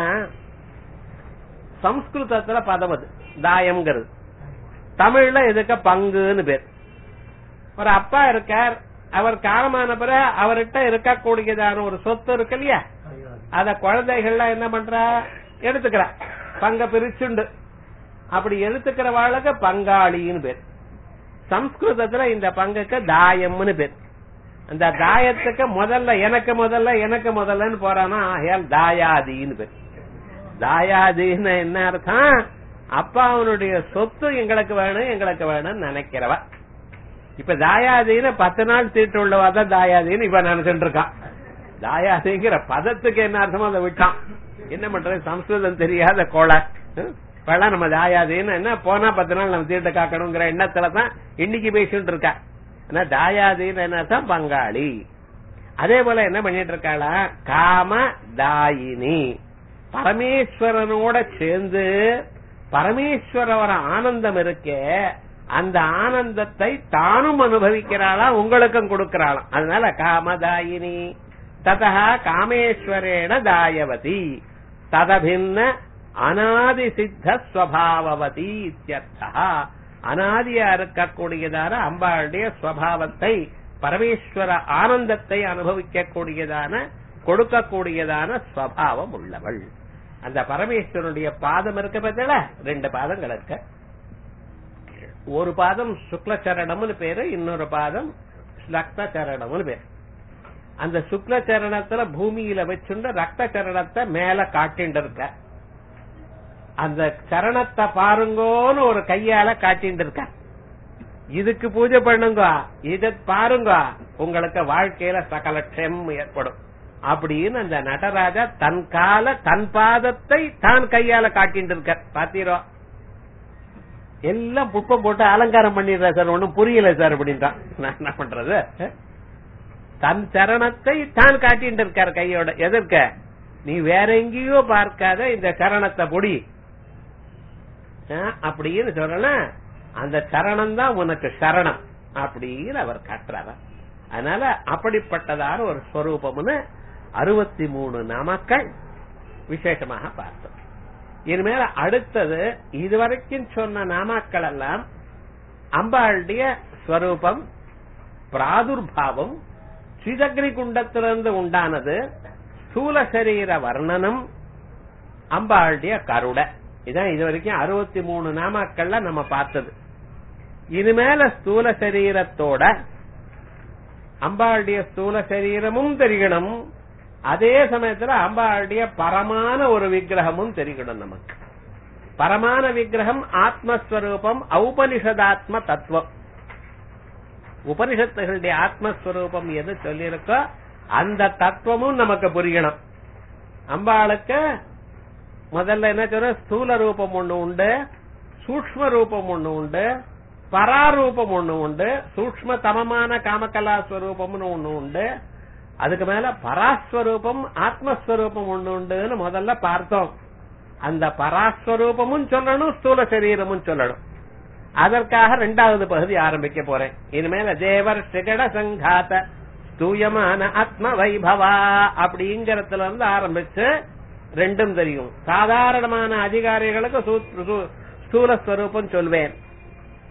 சம்ஸ்கிருதத்துல பதம் அது தாயம்ங்கிறது தமிழ்ல இதுக்கு பங்குன்னு பேர் ஒரு அப்பா இருக்கார் அவர் காலமான பிறகு அவர்கிட்ட இருக்கக்கூடியதான ஒரு சொத்து இருக்கு இல்லையா அத குழந்தைகள்லாம் என்ன பண்றா எடுத்துக்கிறா பங்க பிரிச்சுண்டு அப்படி எடுத்துக்கிற வாழ்க்கை பங்காளின்னு பேர் சம்ஸ்கிருதத்துல இந்த பங்குக்கு தாயம்னு பேர் அந்த தாயத்துக்கு முதல்ல எனக்கு முதல்ல எனக்கு முதல்லன்னு போறானா ஆகையால் தாயாதின்னு பேர் தாயாதின்னு என்ன அர்த்தம் அப்பா அவனுடைய சொத்து எங்களுக்கு வேணும் எங்களுக்கு வேணும்னு நினைக்கிறவ இப்ப தாயாதின்னு பத்து நாள் தீட்டு உள்ளவா தான் தாயாதின்னு இப்ப நினைச்சுட்டு இருக்கான் தாயாதிங்கிற பதத்துக்கு என்ன அர்த்தமோ அதை விட்டான் என்ன பண்றது சம்ஸ்கிருதம் தெரியாத கோளை இப்பெல்லாம் நம்ம தாயாதின்னு என்ன போனா பத்து நாள் நம்ம தீட்டு காக்கணுங்கிற எண்ணத்துல தான் இன்னைக்கு பேசிட்டு இருக்கா ஆனா தாயாதின்னு என்ன அர்த்தம் பங்காளி அதே போல என்ன பண்ணிட்டு இருக்காளா காம தாயினி பரமேஸ்வரனோட சேர்ந்து பரமேஸ்வரோட ஆனந்தம் இருக்கே அந்த ஆனந்தத்தை தானும் அனுபவிக்கிறாளா உங்களுக்கும் கொடுக்கிறாளாம் அதனால காமதாயினி ததா காமேஸ்வரேன தாயவதி ததபின்ன அனாதி சித்த ஸ்வபாவவதி இத்தியர்த்தா அனாதியா இருக்கக்கூடியதான அம்பாளுடைய ஸ்வபாவத்தை பரமேஸ்வர ஆனந்தத்தை அனுபவிக்கக்கூடியதான கொடுக்கக்கூடியதான ஸ்வபாவம் உள்ளவள் அந்த பரமேஸ்வரனுடைய பாதம் இருக்க பத்தில ரெண்டு பாதங்கள் இருக்க ஒரு பாதம் சுக்ல சரணம்னு பேரு இன்னொரு பாதம் ரக்த சரணம்னு பேரு அந்த சுக்ல சரணத்துல பூமியில வச்சுண்டு ரத்த சரணத்தை மேல காட்டிண்டு இருக்க அந்த சரணத்தை பாருங்கோன்னு ஒரு கையால காட்டிண்டு இருக்க இதுக்கு பூஜை பண்ணுங்க இத பாருங்க உங்களுக்கு வாழ்க்கையில சகல க்ஷம் ஏற்படும் அப்படின்னு அந்த நடராஜா தன் கால தன் பாதத்தை தான் கையால காட்டிட்டு இருக்க பாத்தீரோ எல்லாம் புட்பம் போட்டு அலங்காரம் பண்ணிடுற சார் ஒண்ணும் புரியல சார் அப்படின்ட்டான் நான் என்ன பண்றது தன் சரணத்தை தான் காட்டிட்டு இருக்கார் கையோட எதற்க நீ வேற எங்கேயோ பார்க்காத இந்த சரணத்தை பொடி அப்படின்னு சொல்லல அந்த சரணம் தான் உனக்கு சரணம் அப்படின்னு அவர் காட்டுறாரு அதனால அப்படிப்பட்டதான ஒரு ஸ்வரூபம்னு அறுபத்தி மூணு நாமக்கள் விசேஷமாக பார்த்தோம் இனிமேல அடுத்தது இதுவரைக்கும் சொன்ன நாமாக்கள் எல்லாம் அம்பாளுடைய ஸ்வரூபம் பிராதுர்பாவம் சிதக்னி குண்டத்திலிருந்து உண்டானது ஸ்தூல சரீர வர்ணனம் அம்பாளுடைய கருட இதான் இது வரைக்கும் அறுபத்தி மூணு நாமாக்கள்ல நம்ம பார்த்தது இனிமேல ஸ்தூல சரீரத்தோட அம்பாளுடைய ஸ்தூல சரீரமும் தெரியணும் அதே சமயத்துல அம்பாளுடைய பரமான ஒரு விக்கிரகமும் தெரியணும் நமக்கு பரமான விக்கிரகம் ஆத்மஸ்வரூபம் ஔபனிஷதாத்ம தத்துவம் உபனிஷத்துகளுடைய ஆத்மஸ்வரூபம் எது சொல்லியிருக்கோ அந்த தத்துவமும் நமக்கு புரியணும் அம்பாளுக்கு முதல்ல என்ன சொல்ற ஸ்தூல ரூபம் ஒண்ணு உண்டு சூக்ம ரூபம் ஒண்ணு உண்டு பராரூபம் ஒண்ணு உண்டு சூக்ம தமமான காமகலா ஸ்வரூபம்னு ஒண்ணு உண்டு அதுக்கு மேல பராஸ்வரூபம் ஆத்மஸ்வரூபம் ஒண்ணு உண்டுன்னு முதல்ல பார்த்தோம் அந்த பராஸ்வரூபமும் சொல்லணும் ஸ்தூல சரீரமும் சொல்லணும் அதற்காக ரெண்டாவது பகுதி ஆரம்பிக்க போறேன் இனிமேல தேவர் சிகட சங்காத தூயமான ஆத்ம வைபவா அப்படிங்கறதுல இருந்து ஆரம்பிச்சு ரெண்டும் தெரியும் சாதாரணமான அதிகாரிகளுக்கு ஸ்தூல ஸ்வரூபம் சொல்வேன்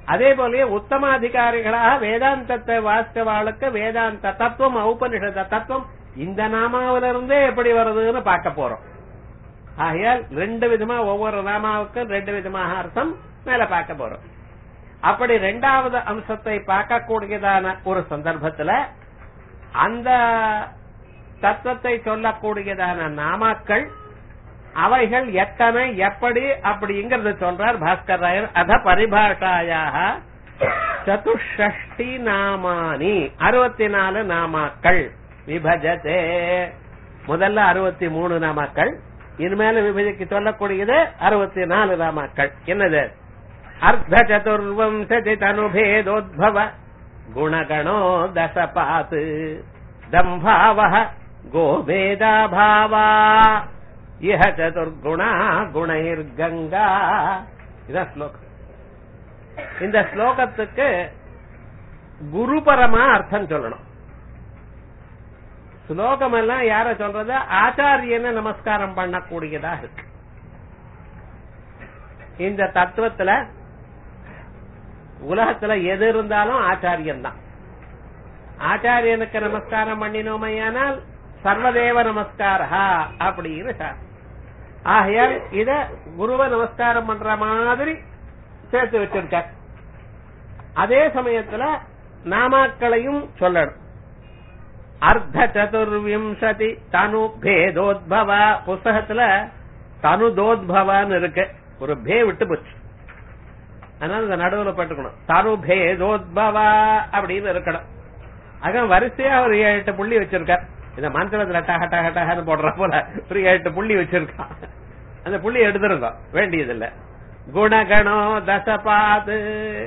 அதே போலயே உத்தமாதிகாரிகளாக வேதாந்தத்தை வாசிச்சவாளுக்கு வேதாந்த தத்துவம் ஔபனிஷத தத்துவம் இந்த நாமாவில இருந்தே எப்படி வருதுன்னு பார்க்க போறோம் ஆகையால் ரெண்டு விதமா ஒவ்வொரு நாமாவுக்கும் ரெண்டு விதமாக அர்த்தம் மேல பார்க்க போறோம் அப்படி ரெண்டாவது அம்சத்தை பார்க்கக்கூடியதான ஒரு சந்தர்ப்பத்துல அந்த தத்துவத்தை சொல்லக்கூடியதான நாமாக்கள் அவைகள் எத்தனை எப்படி அப்படிங்கறத சொல்றார் பாஸ்கர் ராயர் அத பரிபாஷாயாக சதுஷ்டி நாமானி அறுபத்தி நாலு நாமாக்கள் விபஜதே முதல்ல அறுபத்தி மூணு நாமாக்கள் இனிமேல விபஜிக்கு சொல்லக்கூடியது அறுபத்தி நாலு நாமாக்கள் என்னது அர்த்த சதுர்வம்சதி தனுபேதோத்பவ குணகணோ தசபாத் தம்பாவ கோவேதாபாவா இஹ சதுர்குணா குணைர்கங்கா இதான் ஸ்லோகம் இந்த ஸ்லோகத்துக்கு குருபரமா அர்த்தம் சொல்லணும் ஸ்லோகம் எல்லாம் யார சொல்றது ஆச்சாரியனை நமஸ்காரம் பண்ணக்கூடியதா இருக்கு இந்த தத்துவத்துல உலகத்துல எது இருந்தாலும் ஆச்சாரியன் தான் ஆச்சாரியனுக்கு நமஸ்காரம் பண்ணினோமையானால் சர்வதேவ நமஸ்காரா அப்படின்னு சார் ஆகையால் இத குருவ நமஸ்காரம் பண்ற மாதிரி சேர்த்து வச்சிருக்கார் அதே சமயத்துல நாமாக்களையும் சொல்லணும் அர்த்த சதுர்விம்சதி தனு பேதோத்பவ புஸ்தகத்துல தனு தோத்பவான்னு இருக்கு ஒரு பே விட்டு போச்சு அதனால இந்த நடுவுல பட்டுக்கணும் தனு பேதோத்பவா அப்படின்னு இருக்கணும் அக வரிசையா ஒரு ஏழு எட்டு புள்ளி வச்சிருக்கார் இந்த மந்திரத்துல டக டக டகன்னு போடுற போல ஒரு ஏழு எட்டு புள்ளி வச்சிருக்கான் அந்த புள்ளி எடுத்துருந்தோம் வேண்டியதில்லை குணகணோ தசபாது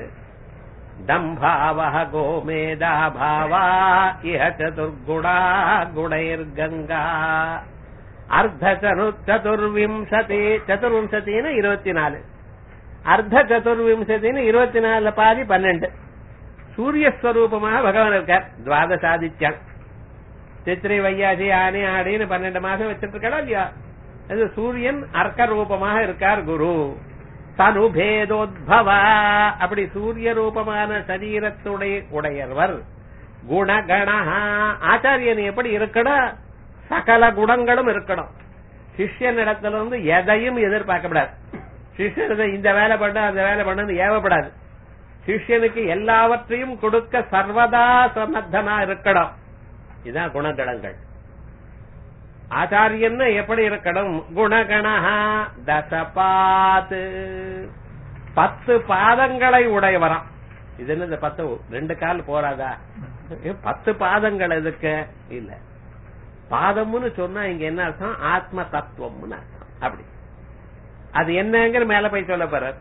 தம்பாவஹ கோமேதா பாவா இஹ சதுர்குணா குணைர்கங்கா அர்த்த சரு சதுர்விம்சதி சதுர்விம்சத்தின்னு இருபத்தி நாலு அர்த்த சதுர்விம்சத்தின்னு இருபத்தி நாலுல பாதி பன்னெண்டு சூரியஸ்வரூபமாக பகவான் இருக்கார் துவாதசாதித்யன் சித்திரை வையாசி ஆனி ஆடின்னு பன்னெண்டு மாசம் வச்சிட்டு இருக்கா இல்லையா அது சூரியன் அர்க்க ரூபமாக இருக்கார் குரு தனுபேதோத்பவா அப்படி சூரிய ரூபமான சரீரத்துடைய உடையவர் குணகணா ஆச்சாரியன் எப்படி இருக்கணும் சகல குணங்களும் இருக்கணும் சிஷ்யன் இடத்துல இருந்து எதையும் எதிர்பார்க்கப்படாது சிஷ்யன் இந்த வேலை பண்ண அந்த வேலை பண்ணு ஏவப்படாது சிஷ்யனுக்கு எல்லாவற்றையும் கொடுக்க சர்வதா சன்னத்தனா இருக்கணும் இதுதான் குணகணங்கள் ஆச்சாரியன்னு எப்படி இருக்கணும் குணகணா தசபாத் பத்து பாதங்களை உடையவராம் இது என்ன இந்த பத்து ரெண்டு கால் போறாதா பத்து பாதங்கள் எதுக்கு இல்ல பாதம்னு சொன்னா இங்க என்ன அர்த்தம் ஆத்ம தத்துவம்னு அர்த்தம் அப்படி அது என்னங்கிற மேல போய் சொல்ல போற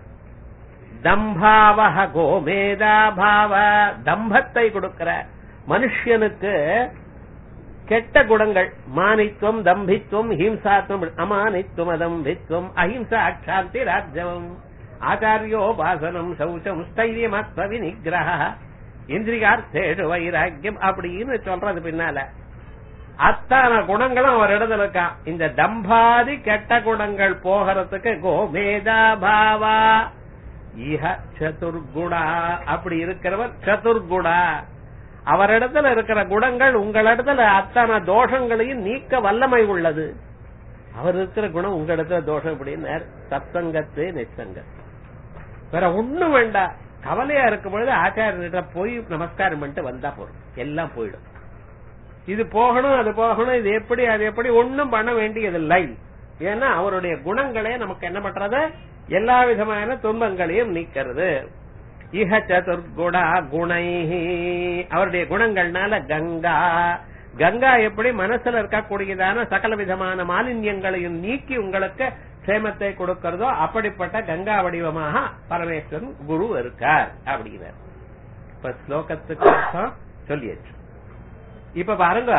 தம்பாவக கோமேதா பாவ தம்பத்தை கொடுக்கிற மனுஷனுக்கு கெட்ட குணங்கள் மானித்துவம் தம்பித்துவம் ஹிம்சாத்வம் அமானித்துவம் அதம்பித்துவம் அஹிம்சா அக்ஷாந்தி ராஜ்யம் ஆச்சாரியோபாசனம் சௌச்சம் ஸ்தைரியமத்வ விநிகிரக இந்திரியார்த்தேடு வைராக்கியம் அப்படின்னு சொல்றது பின்னால அத்தனை குணங்களும் அவர் இடத்துல இருக்கான் இந்த தம்பாதி கெட்ட குணங்கள் போகிறதுக்கு கோமேதா பாவா இஹ சதுர்குணா அப்படி இருக்கிறவர் சதுர்குணா அவரிடத்துல இருக்கிற குணங்கள் உங்களிடத்துல அத்தனை தோஷங்களையும் நீக்க வல்லமை உள்ளது அவர் இருக்கிற குணம் உங்க இடத்துல தோஷம் அப்படின்னு சத்சங்கத்து நிச்சங்கத்து வேற ஒண்ணும் வேண்டாம் கவலையா இருக்கும் பொழுது ஆச்சாரியர்கிட்ட போய் நமஸ்காரம் பண்ணிட்டு வந்தா போறோம் எல்லாம் போயிடும் இது போகணும் அது போகணும் இது எப்படி அது எப்படி ஒண்ணும் பண்ண வேண்டியதில்லை ஏன்னா அவருடைய குணங்களே நமக்கு என்ன பண்றது எல்லா விதமான துன்பங்களையும் நீக்கிறது இஹ சதுர்குணா குணை அவருடைய குணங்கள்னால கங்கா கங்கா எப்படி மனசுல இருக்கக்கூடியதான சகல விதமான மாலின்யங்களையும் நீக்கி உங்களுக்கு சேமத்தை கொடுக்கிறதோ அப்படிப்பட்ட கங்கா வடிவமாக பரமேஸ்வரன் குரு இருக்கார் அப்படிங்கிறார் இப்ப ஸ்லோகத்துக்கு அர்த்தம் சொல்லியாச்சு இப்ப பாருங்க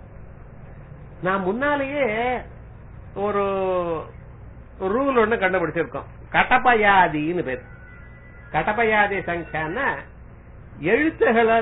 நான் முன்னாலேயே ஒரு ரூல் ஒண்ணு கண்டுபிடிச்சிருக்கோம் கடப்பயாதின்னு பேர் கடப்பயாதி சங்கியான்னா எழுத்துகளை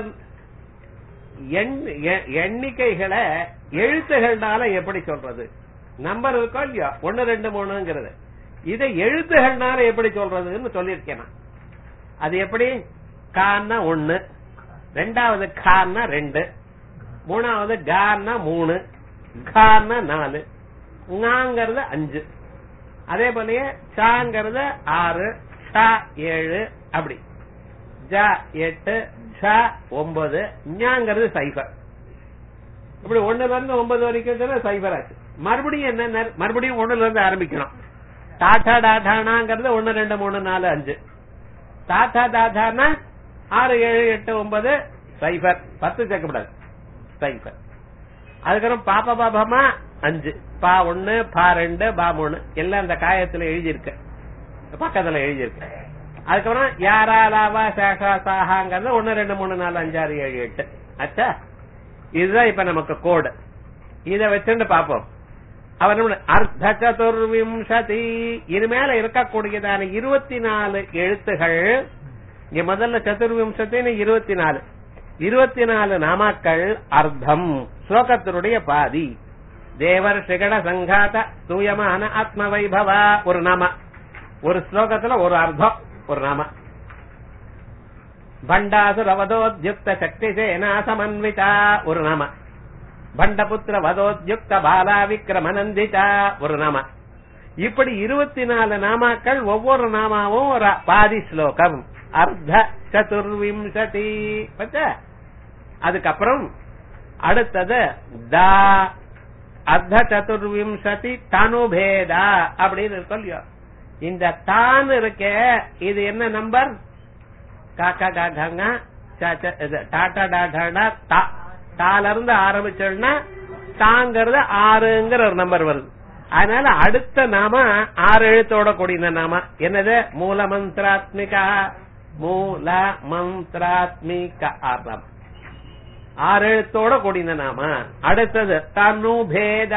எண்ணிக்கைகளை எழுத்துகள்னால எப்படி சொல்றது நம்பர் இருக்கோ இல்லையா ஒன்னு ரெண்டு மூணுங்கிறது இதை எழுத்துகள்னால எப்படி சொல்றதுன்னு சொல்லியிருக்கேன் நான் அது எப்படி கான்னா ஒண்ணு ரெண்டாவது கான்னா ரெண்டு மூணாவது கான்னா மூணு கான்னா நாலு ங்கிறது அஞ்சு அதே போலயே சாங்கிறது ஆறு ஷா ஏழு அப்படி ஜ எட்டு ஷ ஒன்பது ஞாங்கிறது சைபர் இப்படி ஒண்ணுல இருந்து ஒன்பது வரைக்கும் சைபர் ஆச்சு மறுபடியும் என்ன மறுபடியும் ஒண்ணுல இருந்து ஆரம்பிக்கணும் டாடா டாடானாங்கிறது ஒன்னு ரெண்டு மூணு நாலு அஞ்சு டாடா டாடானா ஆறு ஏழு எட்டு ஒன்பது சைபர் பத்து சேர்க்கப்படாது சைபர் அதுக்கப்புறம் பாப்பா பாபாமா அஞ்சு பா ஒண்ணு பா ரெண்டு பா மூணு எல்லாம் அந்த காயத்துல எழுதியிருக்கு பக்கத்துல எழுதியிருக்கு அதுக்கப்புறம் யாரா லாவா சேஷா சாஹாங்கிறது ஒன்னு ரெண்டு மூணு நாலு அஞ்சு ஆறு ஏழு எட்டு அச்சா இதுதான் இப்ப நமக்கு கோடு இத வச்சுட்டு பாப்போம் அவர் அர்த்த சதுர்விம்சதி இனிமேல இருக்கக்கூடியதான இருபத்தி நாலு எழுத்துகள் இங்க முதல்ல சதுர்விம்சத்தின்னு இருபத்தி நாலு இருபத்தி நாலு நாமாக்கள் அர்த்தம் ஸ்லோகத்தினுடைய பாதி தேவர் சிகட சங்காத தூயமான ஆத்ம வைபவா ஒரு நாம ஒரு ஸ்லோகத்துல ஒரு அர்த்தம் ஒரு நாம பண்டாசுர வதோத்யுக்த சக்தி சேனா சமன்விதா ஒரு நாம பண்டபுத்திர வதோத்யுக்த பாலா விக்ரமநந்திதா ஒரு நாம இப்படி இருபத்தி நாலு நாமாக்கள் ஒவ்வொரு நாமாவும் ஒரு பாதி ஸ்லோகம் அர்த்த சதுர்விம்சதி பச்சா அதுக்கப்புறம் அடுத்தது தா அர்த்த சதுர்விம்சதி தனுபேதா அப்படின்னு இருக்கும் இல்லையோ இந்த தான் இருக்கே இது என்ன நம்பர் காக்கா காக்காங்க டாட்டா டாட்டா தா தால இருந்து ஆரம்பிச்சோம்னா தாங்கிறது ஆறுங்கிற ஒரு நம்பர் வருது அதனால அடுத்த நாம ஆறு எழுத்தோட கூடிய நாம என்னது மூல மந்திராத்மிகா மூல மந்திராத்மிக ஆறாம் ஆறு எழுத்தோட கூடின நாம அடுத்தது தனு பேத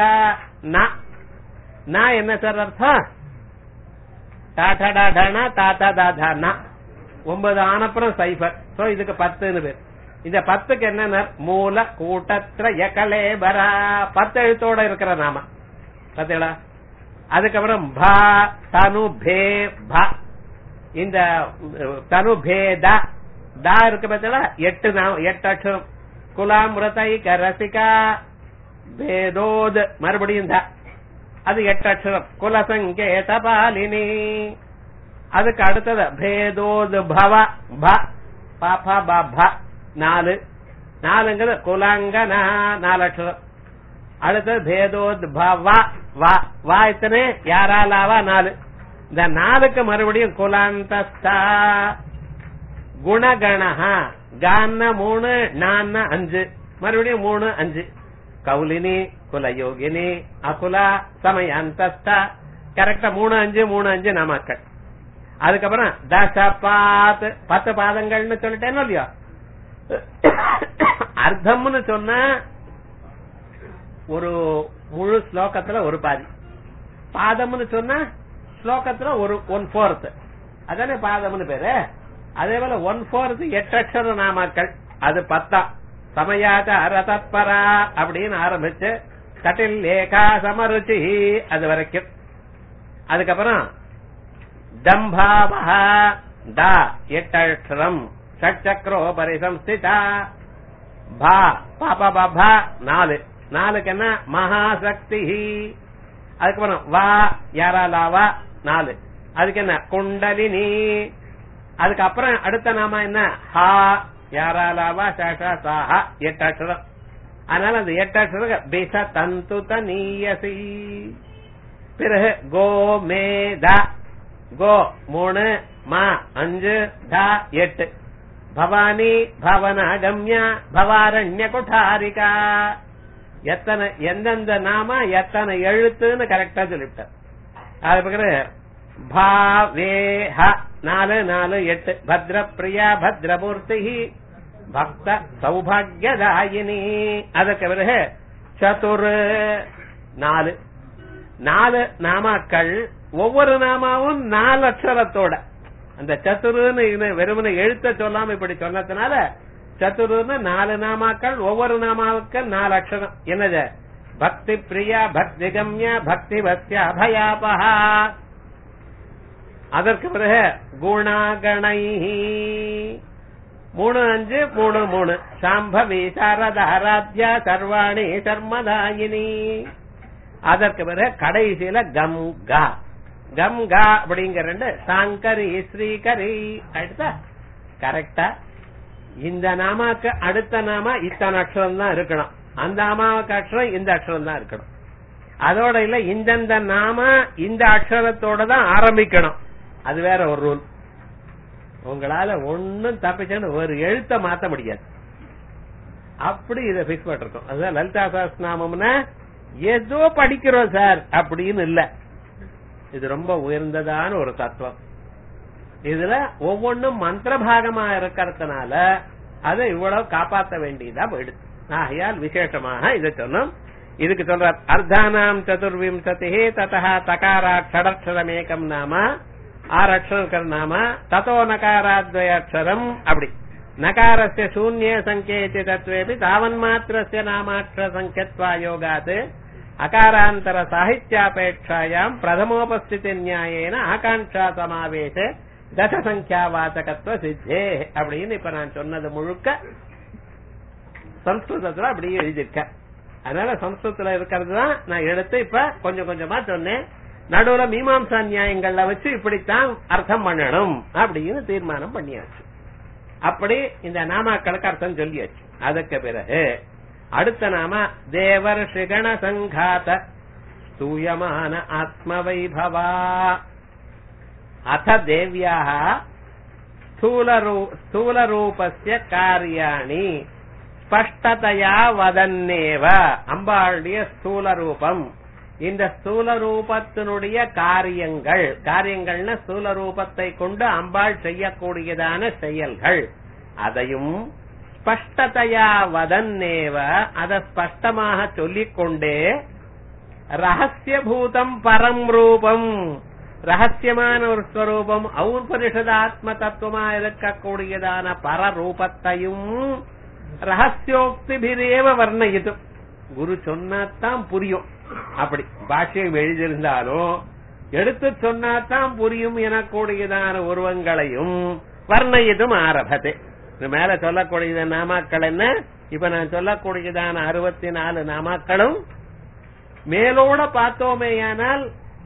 நா என்ன சார் அர்த்தம் டாடா டாடானா தாத்தா தாதானா ஒன்பது ஆனப்புறம் சைபர் சோ இதுக்கு பத்துன்னு பேர் இந்த பத்துக்கு என்ன மூல கூட்டத்திர எகலேபரா பத்து எழுத்தோட இருக்கிற நாம பாத்தீங்களா அதுக்கப்புறம் பா தனு பே பா இந்த தனு பேத தா இருக்கு பார்த்தீங்களா எட்டு நாம எட்டு அக்ஷரம் குலாமிரதை கரசிகா பேதோத் மறுபடியும் தா அது எட்டு அக்ஷரம் குலசங்கேத பாலினி அதுக்கு அடுத்தது பேதோது பவ ப பாபா பா நாலு நாலுங்கிறது குலாங்கனா நாலு அக்ஷரம் அடுத்தது பேதோத் பவ வா வா இத்தனை யாராலாவா நாலு இந்த நாலுக்கு மறுபடியும் குலாந்தஸ்தா குணகணஹா கான மூணு நான அஞ்சு மறுபடியும் மூணு அஞ்சு கௌலினி குலயோகினி அகுலா சமயந்தஸ்தா கரெக்டா மூணு அஞ்சு மூணு அஞ்சு நாமாக்கள் அதுக்கப்புறம் தசபாத் பத்து பாதங்கள்னு சொல்லிட்டேனோ இல்லையா அர்த்தம்னு சொன்னா ஒரு முழு ஸ்லோகத்துல ஒரு பாதி பாதம்னு சொன்னா ஸ்லோகத்துல ஒரு ஒன் போர்த் அதானே பாதம்னு பேரு அதே போல ஒன் போர்த் எட்டு அக்ஷர நாமாக்கள் அது பத்தாம் சமயாத அரதப்பரா அப்படின்னு ஆரம்பிச்சு கட்டில் லேகா சமருச்சி அது வரைக்கும் அதுக்கப்புறம் தம்பாவஹா தா எட்டு அக்ஷரம் ஷட்சக்ரோ பரிசம்ஸ்திதா பா பாபா பாபா நாலு நாலுக்கு என்ன மகாசக்தி அதுக்கப்புறம் வா யாராலாவா நாலு அதுக்கு என்ன குண்டலினி அதுக்கப்புறம் அடுத்த நாம என்ன ஹா யாராலாவா சாஷா சாஹா எட்டு அக்ஷரம் அதனால அந்த எட்டு அக்ஷரம் பிச தந்து தனியசி பிறகு கோ மே த கோ மூணு மா அஞ்சு த எட்டு பவானி பவனகம்யா பவாரண்ய குட்டாரிகா எத்தனை எந்தெந்த நாம எத்தனை எழுத்துன்னு கரெக்டா சொல்லிவிட்டார் அது பிறகு பா வே ஹ நாலு நாலு எட்டு பத்ர பிரியா பத்ரமூர்த்தி பக்த சௌபாகியதாயினி அதுக்கு பிறகு சதுரு நாலு நாலு நாமாக்கள் ஒவ்வொரு நாமாவும் நாலு அக்ஷரத்தோட அந்த சத்துருன்னு வெறுமனை எழுத்த சொல்லாம இப்படி சொன்னதுனால சத்துருன்னு நாலு நாமாக்கள் ஒவ்வொரு நாமாவுக்கு நாலு அக்ஷரம் என்னது பக்தி பிரியா பக்தி கம்யா பக்தி வசிய அபயாபகா அதற்கு பிறகு குணகணை மூணு அஞ்சு மூணு மூணு சாம்பவி சாரதாராத்யா சர்வாணி சர்மதாயினி அதற்கு பிறகு கடைசியில கம் கா கம் கா அப்படிங்கிற ரெண்டு சாங்கரி ஸ்ரீகரி அடுத்தா கரெக்டா இந்த நாமாக்கு அடுத்த நாமா இத்தனை அக்ஷரம் தான் இருக்கணும் அந்த நாமாவுக்கு அக்ஷரம் இந்த அக்ஷரம் தான் இருக்கணும் அதோட இல்ல இந்தந்த நாம இந்த அக்ஷரத்தோட தான் ஆரம்பிக்கணும் அது வேற ஒரு ரூல் உங்களால ஒன்னும் தப்பிச்சுன்னு ஒரு எழுத்த மாத்த முடியாது அப்படி இதை பிக்ஸ் பண்ணிருக்கோம் அதுதான் லலிதா சஹஸ்ரநாமம்னா ஏதோ படிக்கிறோம் சார் அப்படின்னு இல்ல இது ரொம்ப உயர்ந்ததான ஒரு தத்துவம் இதுல ஒவ்வொன்றும் மந்திர பாகமா இருக்கிறதுனால அதை இவ்வளவு காப்பாற்ற வேண்டியதா போயிடுது ஆகையால் விசேஷமாக இதை சொன்னோம் இதுக்கு சொல்ற அர்த்தானாம் சதுர்விம்சதி ததா தகாரா ஷடக்ஷரமேகம் நாம ஆறு அக்ஷரம் இருக்கிற நாம ததோ நகாராத்வயக்ஷரம் அப்படி நகாரஸ்ய சூன்ய சங்கேதி தத்வேபி தாவன்மாத்திரஸ்ய நாமாட்சர சங்கியத்வா யோகாத் அகாராந்தர சாகித்யாபேட்சாயாம் பிரதமோபஸ்திதி நியாயேன ஆகாங்ஷா சமாவேச தச சங்கியா வாசகத்துவ சித்தே அப்படின்னு இப்ப நான் சொன்னது முழுக்க சம்ஸ்கிருதத்துல அப்படியே எழுதியிருக்க அதனால சம்ஸ்கிருதத்துல இருக்கிறது தான் நான் எடுத்து இப்ப கொஞ்சம் கொஞ்சமா சொன்னேன் நடுவுல மீமாம்சா நியாயங்கள்ல வச்சு இப்படித்தான் அர்த்தம் பண்ணணும் அப்படின்னு தீர்மானம் பண்ணியாச்சு அப்படி இந்த நாமாக்களுக்கு அர்த்தம் சொல்லியாச்சு அதுக்கு பிறகு அடுத்த நாம தேவர் சிகண சங்காத ஸ்தூயமான ஆத்ம வைபவா அத தேவியாக ஸ்தூலரூபஸ்ய காரியாணி ஸ்பஷ்டதையா வதன்னேவ அம்பாளுடைய ஸ்தூல ரூபம் இந்த ஸ்தூல ரூபத்தினுடைய காரியங்கள் காரியங்கள்னு ஸ்தூல ரூபத்தை கொண்டு அம்பாள் செய்யக்கூடியதான செயல்கள் அதையும் ஸ்பஷ்டதையா வதன்னேவ அதை ஸ்பஷ்டமாக சொல்லிக்கொண்டே ரகசியபூதம் பரம் ரூபம் ரகசியமான ஒரு ஸ்வரூபம் ஔபனிஷதாத்ம தத்துவமா இருக்கக்கூடியதான பரரூபத்தையும் ரகசியோக்திபிரேவ வர்ணயிதும் குரு சொன்னாத்தான் புரியும் அப்படி பாஷ்யம் எழுதியிருந்தாலும் எடுத்து சொன்னாத்தான் புரியும் எனக்கூடியதான உருவங்களையும் வர்ணயிதும் ஆரம்பத்தை இது மேல சொல்லக்கூடியத நாமாக்கள் என்ன இப்ப நான் சொல்லக்கூடியதான அறுபத்தி நாலு நாமாக்களும் மேலோட பார்த்தோமேயானால்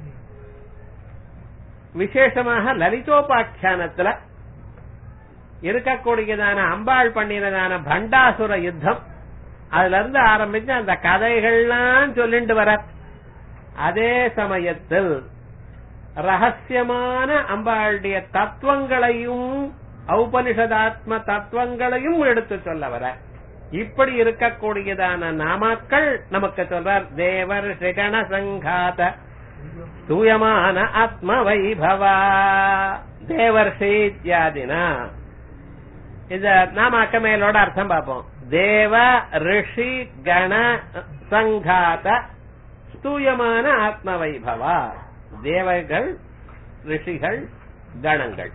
விசேஷமாக லலிதோபாக்கியானத்துல இருக்கக்கூடியதான அம்பாள் பண்ணினதான பண்டாசுர யுத்தம் அதுல இருந்து ஆரம்பிச்சு அந்த கதைகள்லாம் சொல்லிட்டு வர அதே சமயத்தில் ரகசியமான அம்பாளுடைய தத்துவங்களையும் ஔபனிஷதாத்ம தத்துவங்களையும் எடுத்து சொல்ல வர இப்படி இருக்கக்கூடியதான நாமாக்கள் நமக்கு சொல்றார் தேவர் சிகண சங்காத தூயமான ஆத்ம வைபவா தேவர்ஷி இத்தியாதினா இந்த நாமாக்க மேலோட அர்த்தம் பார்ப்போம் தேவ ரிஷி கண சங்காத ஸ்தூயமான ஆத்ம வைபவா தேவர்கள் ரிஷிகள் கணங்கள்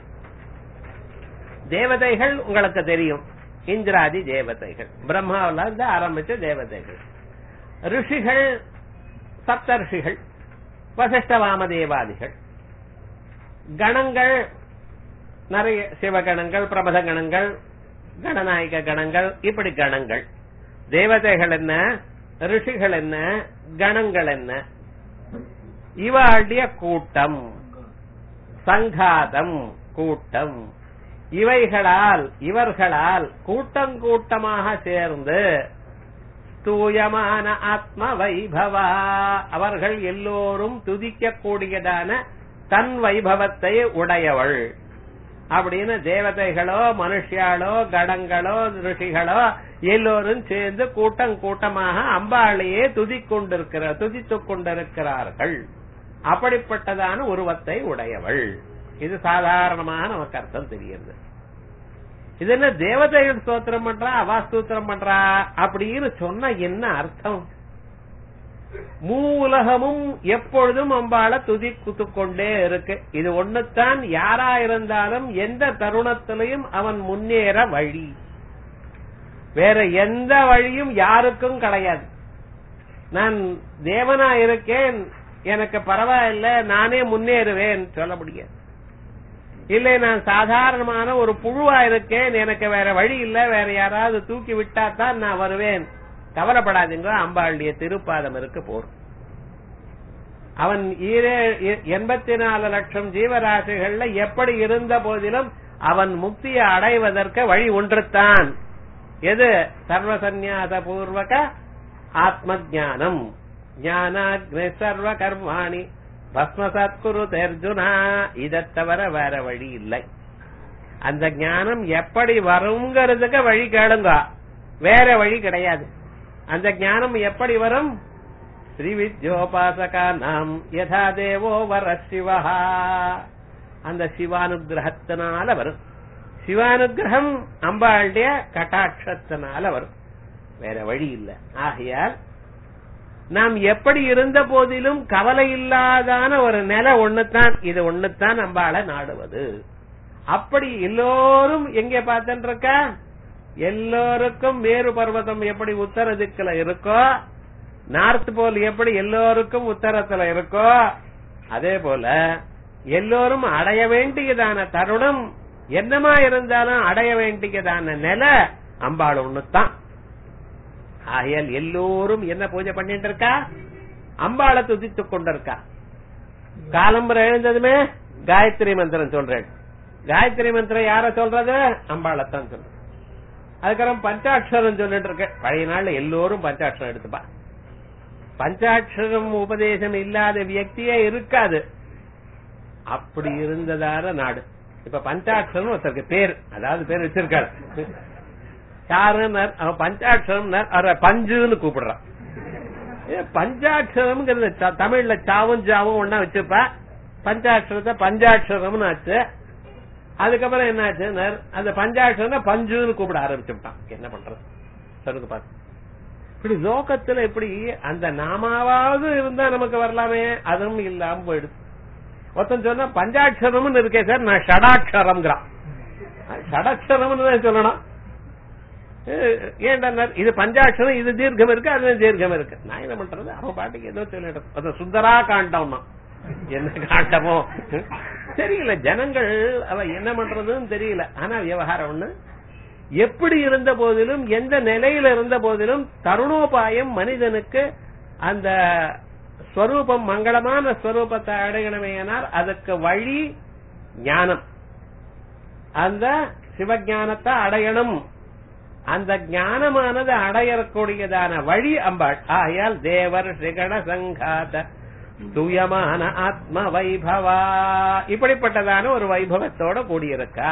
தேவதைகள் உங்களுக்கு தெரியும் இந்திராதி தேவதைகள் பிரம்மாவில இருந்து ஆரம்பிச்ச தேவதைகள் ரிஷிகள் சப்த ரிஷிகள் வசிஷ்ட வாமதேவாதிகள் கணங்கள் நிறைய சிவகணங்கள் பிரபத கணங்கள் கணநாயக கணங்கள் இப்படி கணங்கள் தேவதைகள் என்ன ரிஷிகள் என்ன கணங்கள் என்ன இவாளுடைய கூட்டம் சங்காதம் கூட்டம் இவைகளால் இவர்களால் கூட்டம் கூட்டமாக சேர்ந்து தூயமான ஆத்ம வைபவா அவர்கள் எல்லோரும் துதிக்கக்கூடியதான தன் வைபவத்தை உடையவள் அப்படின்னு தேவதைகளோ மனுஷியாளோ கடங்களோ ரிஷிகளோ எல்லோரும் சேர்ந்து கூட்டம் கூட்டமாக அம்பாளையே துதிக்கொண்டிருக்கிற துதித்துக் கொண்டிருக்கிறார்கள் அப்படிப்பட்டதான உருவத்தை உடையவள் இது சாதாரணமாக நமக்கு அர்த்தம் தெரியுது இது என்ன தேவதைகள் ஸ்தோத்திரம் பண்றா அவா ஸ்தோத்திரம் பண்றா அப்படின்னு சொன்ன என்ன அர்த்தம் மூ உலகமும் எப்பொழுதும் அம்பாள துதி குத்துக்கொண்டே இருக்கு இது ஒண்ணுத்தான் யாரா இருந்தாலும் எந்த தருணத்திலையும் அவன் முன்னேற வழி வேற எந்த வழியும் யாருக்கும் கிடையாது நான் தேவனா இருக்கேன் எனக்கு பரவாயில்ல நானே முன்னேறுவேன் சொல்ல முடியாது இல்லை நான் சாதாரணமான ஒரு புழுவா இருக்கேன் எனக்கு வேற வழி இல்ல வேற யாராவது தூக்கி விட்டா தான் நான் வருவேன் கவலைப்படாதீங்க அம்பாளுடைய திருப்பாதம் இருக்கு போரும் அவன் ஈரே- எண்பத்தி நாலு லட்சம் ஜீவராசிகள்ல எப்படி இருந்த போதிலும் அவன் முக்தியை அடைவதற்கு வழி ஒன்றுத்தான் எது சர்வ சந்நியாச பூர்வக ஆத்ம ஜானம் ஞானாக்னி சர்வ கர்மாணி பஸ்மசத் குரு அர்ஜுனா இதை தவிர வேற வழி இல்லை அந்த ஞானம் எப்படி வருங்கிறதுக்கு வழி கேளுங்க வேற வழி கிடையாது அந்த ஞானம் எப்படி வரும் ஸ்ரீ வித்யோபாசகா நாம் யதா தேவோ வர சிவஹா அந்த சிவானுகிரகத்தினால வரும் சிவானுகிரகம் அம்பாளுடைய கட்டாட்சத்தினால வரும் வேற வழி இல்ல ஆகையால் நாம் எப்படி இருந்த போதிலும் கவலை இல்லாதான ஒரு நிலை ஒண்ணுதான் இது ஒண்ணுதான் அம்பாளை நாடுவது அப்படி எல்லோரும் எங்க பார்த்துட்டு இருக்கா எல்லோருக்கும் மேரு பர்வதம் எப்படி உத்தர திக்குல இருக்கோ நார்த் போல் எப்படி எல்லோருக்கும் உத்தரத்துல இருக்கோ அதே போல எல்லோரும் அடைய வேண்டியதான தருணம் என்னமா இருந்தாலும் அடைய வேண்டியதான நிலை அம்பாள் ஒண்ணுதான் ஆகையால் எல்லோரும் என்ன பூஜை பண்ணிட்டு இருக்கா அம்பாளை துதித்துக் கொண்டிருக்கா காலம்பரம் எழுந்ததுமே காயத்ரி மந்திரம் சொல்றேன் காயத்ரி மந்திரம் யார சொல்றது அம்பாளைத்தான் சொல்றது அதுக்கப்புறம் பஞ்சாட்சரம் சொல்லிட்டு இருக்க பழைய நாள்ல எல்லோரும் பஞ்சாட்சரம் எடுத்துப்பா பஞ்சாட்சரம் உபதேசம் இல்லாத வியக்தியே இருக்காது அப்படி இருந்ததான நாடு இப்ப பஞ்சாட்சரம் ஒருத்தருக்கு பேர் அதாவது பேர் வச்சிருக்காரு யாருன்னு அவன் பஞ்சாட்சரம் அவரை பஞ்சுன்னு கூப்பிடுறான் ஏ, பஞ்சாட்சரம்ங்கிறது ச- தமிழ்ல சாவும் ஜாவும் ஒன்னா வச்சுப்பா பஞ்சாட்சரத்தை பஞ்சாட்சரம்னு ஆச்சு அதுக்கப்புறம் என்னாச்சு அந்த பஞ்சாட்சரம் பஞ்சுன்னு கூப்பிட ஆரம்பிச்சுட்டான் என்ன பண்றது சொல்லுங்க பாத்து இப்படி லோகத்துல எப்படி அந்த நாமாவது இருந்தா நமக்கு வரலாமே அதுவும் இல்லாம போயிடுது ஒருத்தன் சொன்னா பஞ்சாட்சரம்னு இருக்கே சார் நான் ஷடாட்சரம்ங்கிறான் ஷடாட்சரம்னு தான் சொல்லணும் அஹ் ஏன்டா இது பஞ்சாட்சரம் இது தீர்க்கம் இருக்கு அது தீர்க்கம் இருக்கு நான் என்ன பண்றது அவன் பாட்டுக்கு ஏதோ சொல்லிட்டு அது சுந்தரா காண்டம்னா என்ன காண்டமோ தெரியல ஜனங்கள் அவ என்ன பண்றதுன்னு தெரியல ஆனா விவகாரம் ஒண்ணு எப்படி இருந்த போதிலும் எந்த நிலையில இருந்த போதிலும் தருணோபாயம் மனிதனுக்கு அந்த ஸ்வரூபம் மங்களமான ஸ்வரூபத்தை அடையணுமேனால் அதுக்கு வழி ஞானம் அந்த சிவஞானத்தை அடையணும் அந்த ஞானமானது அடையக்கூடியதான வழி அம்பாள் ஆகையால் தேவர் ஸ்ரீகண சங்காத தூயமான ஆத்ம வைபவா இப்படிப்பட்டதான ஒரு வைபவத்தோட கூடியிருக்கா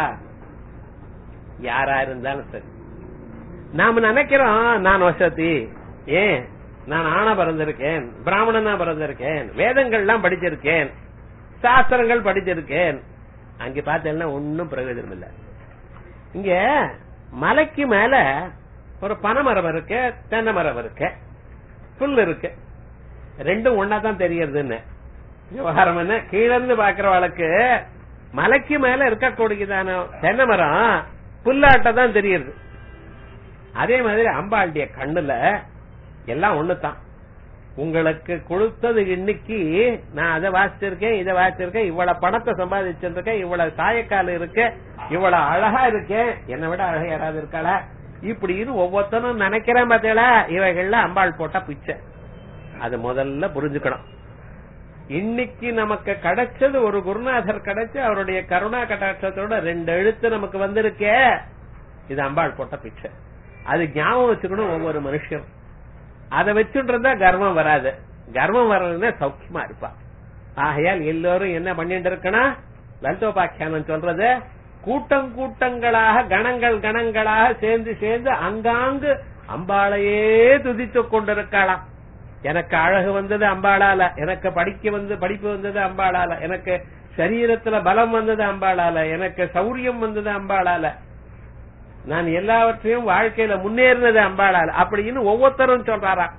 யாரா இருந்தாலும் சரி நாம நினைக்கிறோம் நான் வசதி ஏன் நான் ஆண பிறந்திருக்கேன் பிராமணனா பிறந்திருக்கேன் வேதங்கள்லாம் படிச்சிருக்கேன் சாஸ்திரங்கள் படிச்சிருக்கேன் அங்க பார்த்தேன்னா ஒன்னும் பிரயோஜனம் இல்ல இங்க மலைக்கு மேல ஒரு பனைமரம் இருக்கு தென்னை மரம் இருக்கு புல் இருக்கு ரெண்டும் ஒன்னா தான் தெரியறதுன்னு விவகாரம் என்ன கீழ இருந்து பாக்குறவளுக்கு மலைக்கு மேல இருக்கக்கூடியதான தென்னை மரம் புல்லாட்ட தான் தெரியுது அதே மாதிரி அம்பாளுடைய கண்ணுல எல்லாம் ஒண்ணுதான் உங்களுக்கு கொடுத்தது இன்னைக்கு நான் அதை வாசிச்சிருக்கேன் இதை வாசிச்சிருக்கேன் இவ்வளவு பணத்தை சம்பாதிச்சிருக்கேன் இவ்வளவு சாயக்கால் இருக்கு இவ்வளவு அழகா இருக்கேன் என்னை விட அழகா யாராவது இருக்காளா இப்படின்னு ஒவ்வொருத்தனும் நினைக்கிறேன் பார்த்தீங்களா இவைகள்ல அம்பாள் போட்டா பிச்சை அது முதல்ல புரிஞ்சுக்கணும் இன்னைக்கு நமக்கு கிடைச்சது ஒரு குருநாதர் கிடைச்சு அவருடைய கருணா கட்டாட்சத்தோட ரெண்டு எழுத்து நமக்கு வந்திருக்கே இது அம்பாள் போட்ட பிச்சை அது ஞாபகம் வச்சுக்கணும் ஒவ்வொரு மனுஷனும் அதை வச்சுட்டு இருந்தா கர்வம் வராது கர்வம் வர்றதுன்னா சௌக்கியமா இருப்பா ஆகையால் எல்லோரும் என்ன பண்ணிட்டு இருக்கணும் லலிதோபாக்கியானம் சொல்றது கூட்டம் கூட்டங்களாக கணங்கள் கணங்களாக சேர்ந்து சேர்ந்து அங்காங்கு அம்பாளையே துதித்துக் கொண்டிருக்கலாம் எனக்கு அழகு வந்தது அம்பாளால எனக்கு படிக்க வந்து படிப்பு வந்தது அம்பாளால எனக்கு சரீரத்துல பலம் வந்தது அம்பாளால எனக்கு சௌரியம் வந்தது அம்பாளால நான் எல்லாவற்றையும் வாழ்க்கையில முன்னேறினது அம்பாளால அப்படின்னு ஒவ்வொருத்தரும் சொல்றாராம்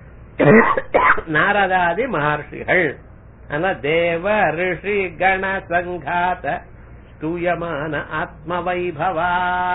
நாரதாதி மகர்ஷிகள் ஆனா தேவ ரிஷி கண சங்காத ஸ்தூயமான ஆத்ம வைபவா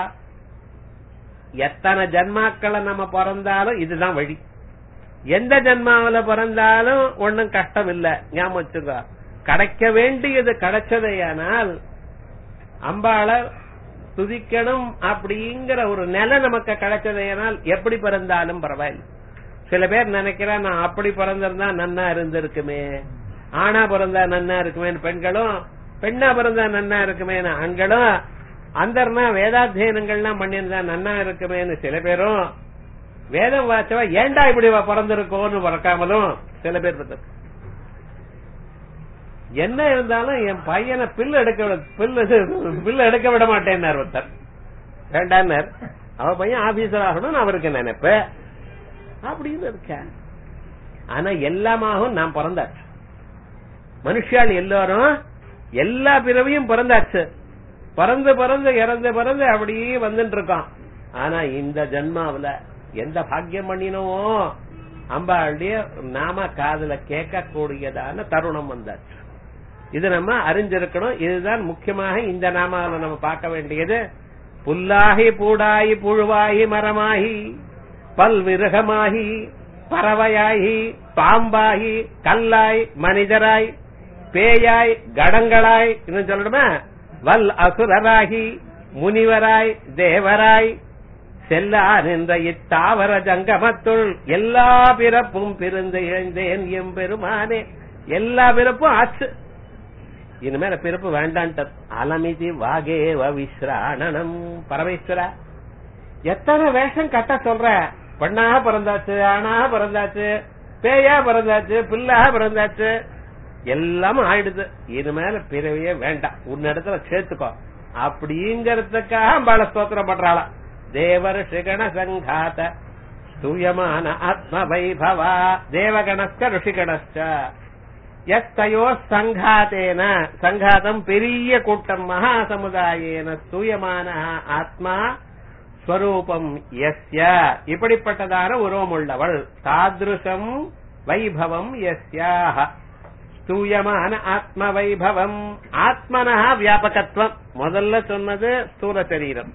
எத்தனை ஜன்மாக்களை நம்ம பிறந்தாலும் இதுதான் வழி எந்த ஜன்மாவில பிறந்தாலும் ஒண்ணும் கஷ்டம் இல்ல ஞாபகம் வச்சுக்கோ கிடைக்க வேண்டியது கிடைச்சதையானால் அம்பாளை துதிக்கணும் அப்படிங்கிற ஒரு நிலை நமக்கு கிடைச்சதையானால் எப்படி பிறந்தாலும் பரவாயில்ல சில பேர் நினைக்கிறா நான் அப்படி பிறந்திருந்தா நன்னா இருந்திருக்குமே ஆணா பிறந்தா நன்னா இருக்குமே பெண்களும் பெண்ணா பிறந்தா நன்னா இருக்குமே ஆண்களும் அந்தர்னா வேதாத்தியனங்கள்லாம் பண்ணியிருந்தா நன்னா இருக்குமேன்னு சில பேரும் வேதம் வாச்சவா ஏண்டா இப்படி பிறந்திருக்கோன்னு பிறக்காமலும் சில பேர் பிறந்திருக்கு என்ன இருந்தாலும் என் பையனை பில்லு எடுக்க விட பில்லு பில்லு எடுக்க விட மாட்டேன்னார் ஒருத்தர் வேண்டான்னார் அவ பையன் ஆபீசர் ஆகணும்னு அவருக்கு நினைப்பு அப்படின்னு இருக்க ஆனா எல்லாமாகவும் நான் பிறந்தாச்சு மனுஷால் எல்லாரும் எல்லா பிறவியும் பிறந்தாச்சு பறந்து பறந்து இறந்து பறந்து அப்படியே வந்துட்டு இருக்கோம் ஆனா இந்த ஜன்மாவுல எந்த பாக்கியம் பண்ணினோமோ அம்பாளுடைய நாம காதுல கேட்கக்கூடியதான தருணம் வந்தாச்சு இது நம்ம அறிஞ்சிருக்கணும் இதுதான் முக்கியமாக இந்த நாமாவில நம்ம பார்க்க வேண்டியது புல்லாகி பூடாயி புழுவாகி மரமாகி பல்விருகமாகி பறவையாகி பாம்பாகி கல்லாய் மனிதராய் பேயாய் கடங்களாய் இன்னும் சொல்லணுமா வல் அசுரராகி முனிவராய் தேவராய் செல்லா நின்ற இத்தாவர ஜங்கமத்துள் எல்லா பிறப்பும் பிறந்து இழந்தேன் எம் பெருமானே எல்லா பிறப்பும் ஆச்சு இனிமேல பிறப்பு வேண்டான்ட்டு அலமிதி வாகேவ விஸ்ராணனம் பரமேஸ்வரா எத்தனை வேஷம் கட்ட சொல்ற பெண்ணாக பிறந்தாச்சு ஆணாக பிறந்தாச்சு பேயா பிறந்தாச்சு பிள்ளாக பிறந்தாச்சு எல்லாமும் ஆயிடுது இனிமேல பிறவியே வேண்டாம் உன்னிடத்துல சேர்த்துக்கோ அப்படிங்கறதுக்காக அம்பாள ஸ்தோத்திரம் பண்றாளாம் தேவர் ஷிகண சங்காத ஸ்தூயமான ஆத்ம வைபவா தேவகணஸ்க ருஷிகணஸ்க எத்தயோ சங்காத்தேன சங்காதம் பெரிய கூட்டம் மகா சமுதாயேன ஸ்தூயமான ஆத்மா ஸ்வரூபம் எஸ்ய இப்படிப்பட்டதான உருவமுள்ளவள் தாதிருஷம் வைபவம் எஸ்யாக ஸ்தூயமான ஆத்ம வைபவம் ஆத்மனா வியாபகத்துவம் முதல்ல சொன்னது ஸ்தூல சரீரம்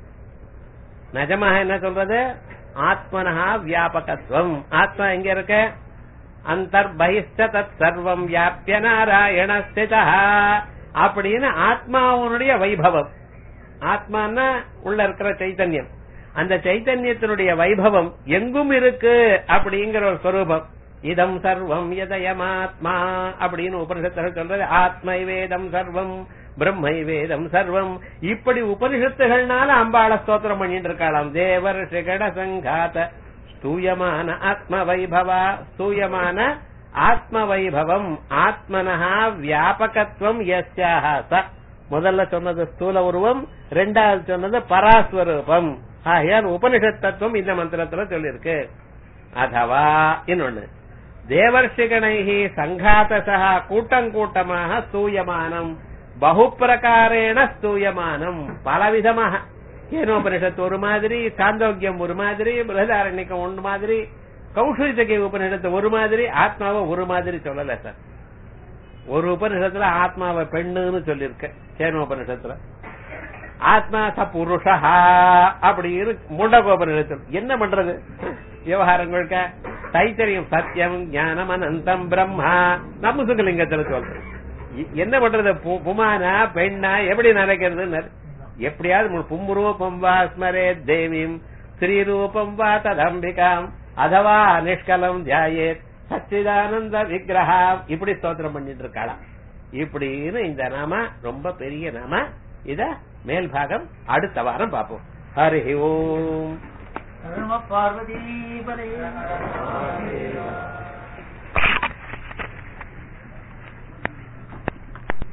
நிஜமாக என்ன சொல்றது ஆத்மனா வியாபகத்துவம் ஆத்மா எங்க இருக்க அந்தர்பகிஷ்ட தத் சர்வம் வியாபிய நாராயண ஸ்திதா அப்படின்னு ஆத்மாவுடைய வைபவம் ஆத்மான்னா உள்ள இருக்கிற சைத்தன்யம் அந்த சைத்தன்யத்தினுடைய வைபவம் எங்கும் இருக்கு அப்படிங்கிற ஒரு ஸ்வரூபம் இதம் சர்வம் எதயமாத்மா அப்படின்னு உபனிஷத்துகள் சொல்றது ஆத்மை வேதம் சர்வம் பிரம்மை வேதம் சர்வம் இப்படி உபனிஷத்துகள்னால அம்பாள ஸ்தோத்திரம் பண்ணிட்டு இருக்காளாம் தேவர் சிகட சங்காத ஸ்தூயமான ஆத்ம வைபவா ஸ்தூயமான ஆத்ம வைபவம் ஆத்மனஹா வியாபகத்துவம் எஸ்யாக ச முதல்ல சொன்னது ஸ்தூல உருவம் ரெண்டாவது சொன்னது பராஸ்வரூபம் ஆகையால் உபனிஷத் தத்துவம் இந்த மந்திரத்துல சொல்லியிருக்கு அதவா இன்னொன்னு தேவர்ஷிகணைகி சங்காதசா கூட்டம் கூட்டமாக ஸ்தூயமானம் பகுப்பிரகாரேண ஸ்தூயமானம் பலவிதமாக கேனோபனிஷத்து ஒரு மாதிரி சாந்தோக்கியம் ஒரு மாதிரி பிரகதாரண்யக்கம் ஒன்று மாதிரி கௌஷிதகை உபனிஷத்து ஒரு மாதிரி ஆத்மாவை ஒரு மாதிரி சொல்லல சார் ஒரு உபனிஷத்துல ஆத்மாவை பெண்ணுன்னு சொல்லிருக்க கேனோபனிஷத்துல ஆத்மா ச புருஷா அப்படின்னு முண்டகோபனிஷத்தில் என்ன பண்றது விவகாரங்களுக்கு தைத்தரியம் சத்தியம் ஞானம் அனந்தம் பிரம்மா நமுசுகலிங்கத்துல சொல்றேன் என்ன பண்றது புமானா பெண்ணா எப்படி நினைக்கிறது எப்படியாவது பும்ரூபம் வா ஸ்மரே தேவீம் ஸ்ரீரூபம் வா ததம்பிகாம் அதவா நிஷ்கலம் தியாயேத் சச்சிதானந்த விக்கிரகா இப்படி ஸ்தோத்திரம் பண்ணிட்டு இருக்காளாம் இப்படின்னு இந்த நாம ரொம்ப பெரிய நாம இத மேல் பாகம் அடுத்த வாரம் பார்ப்போம் ஹரி ஓம் பார்வதி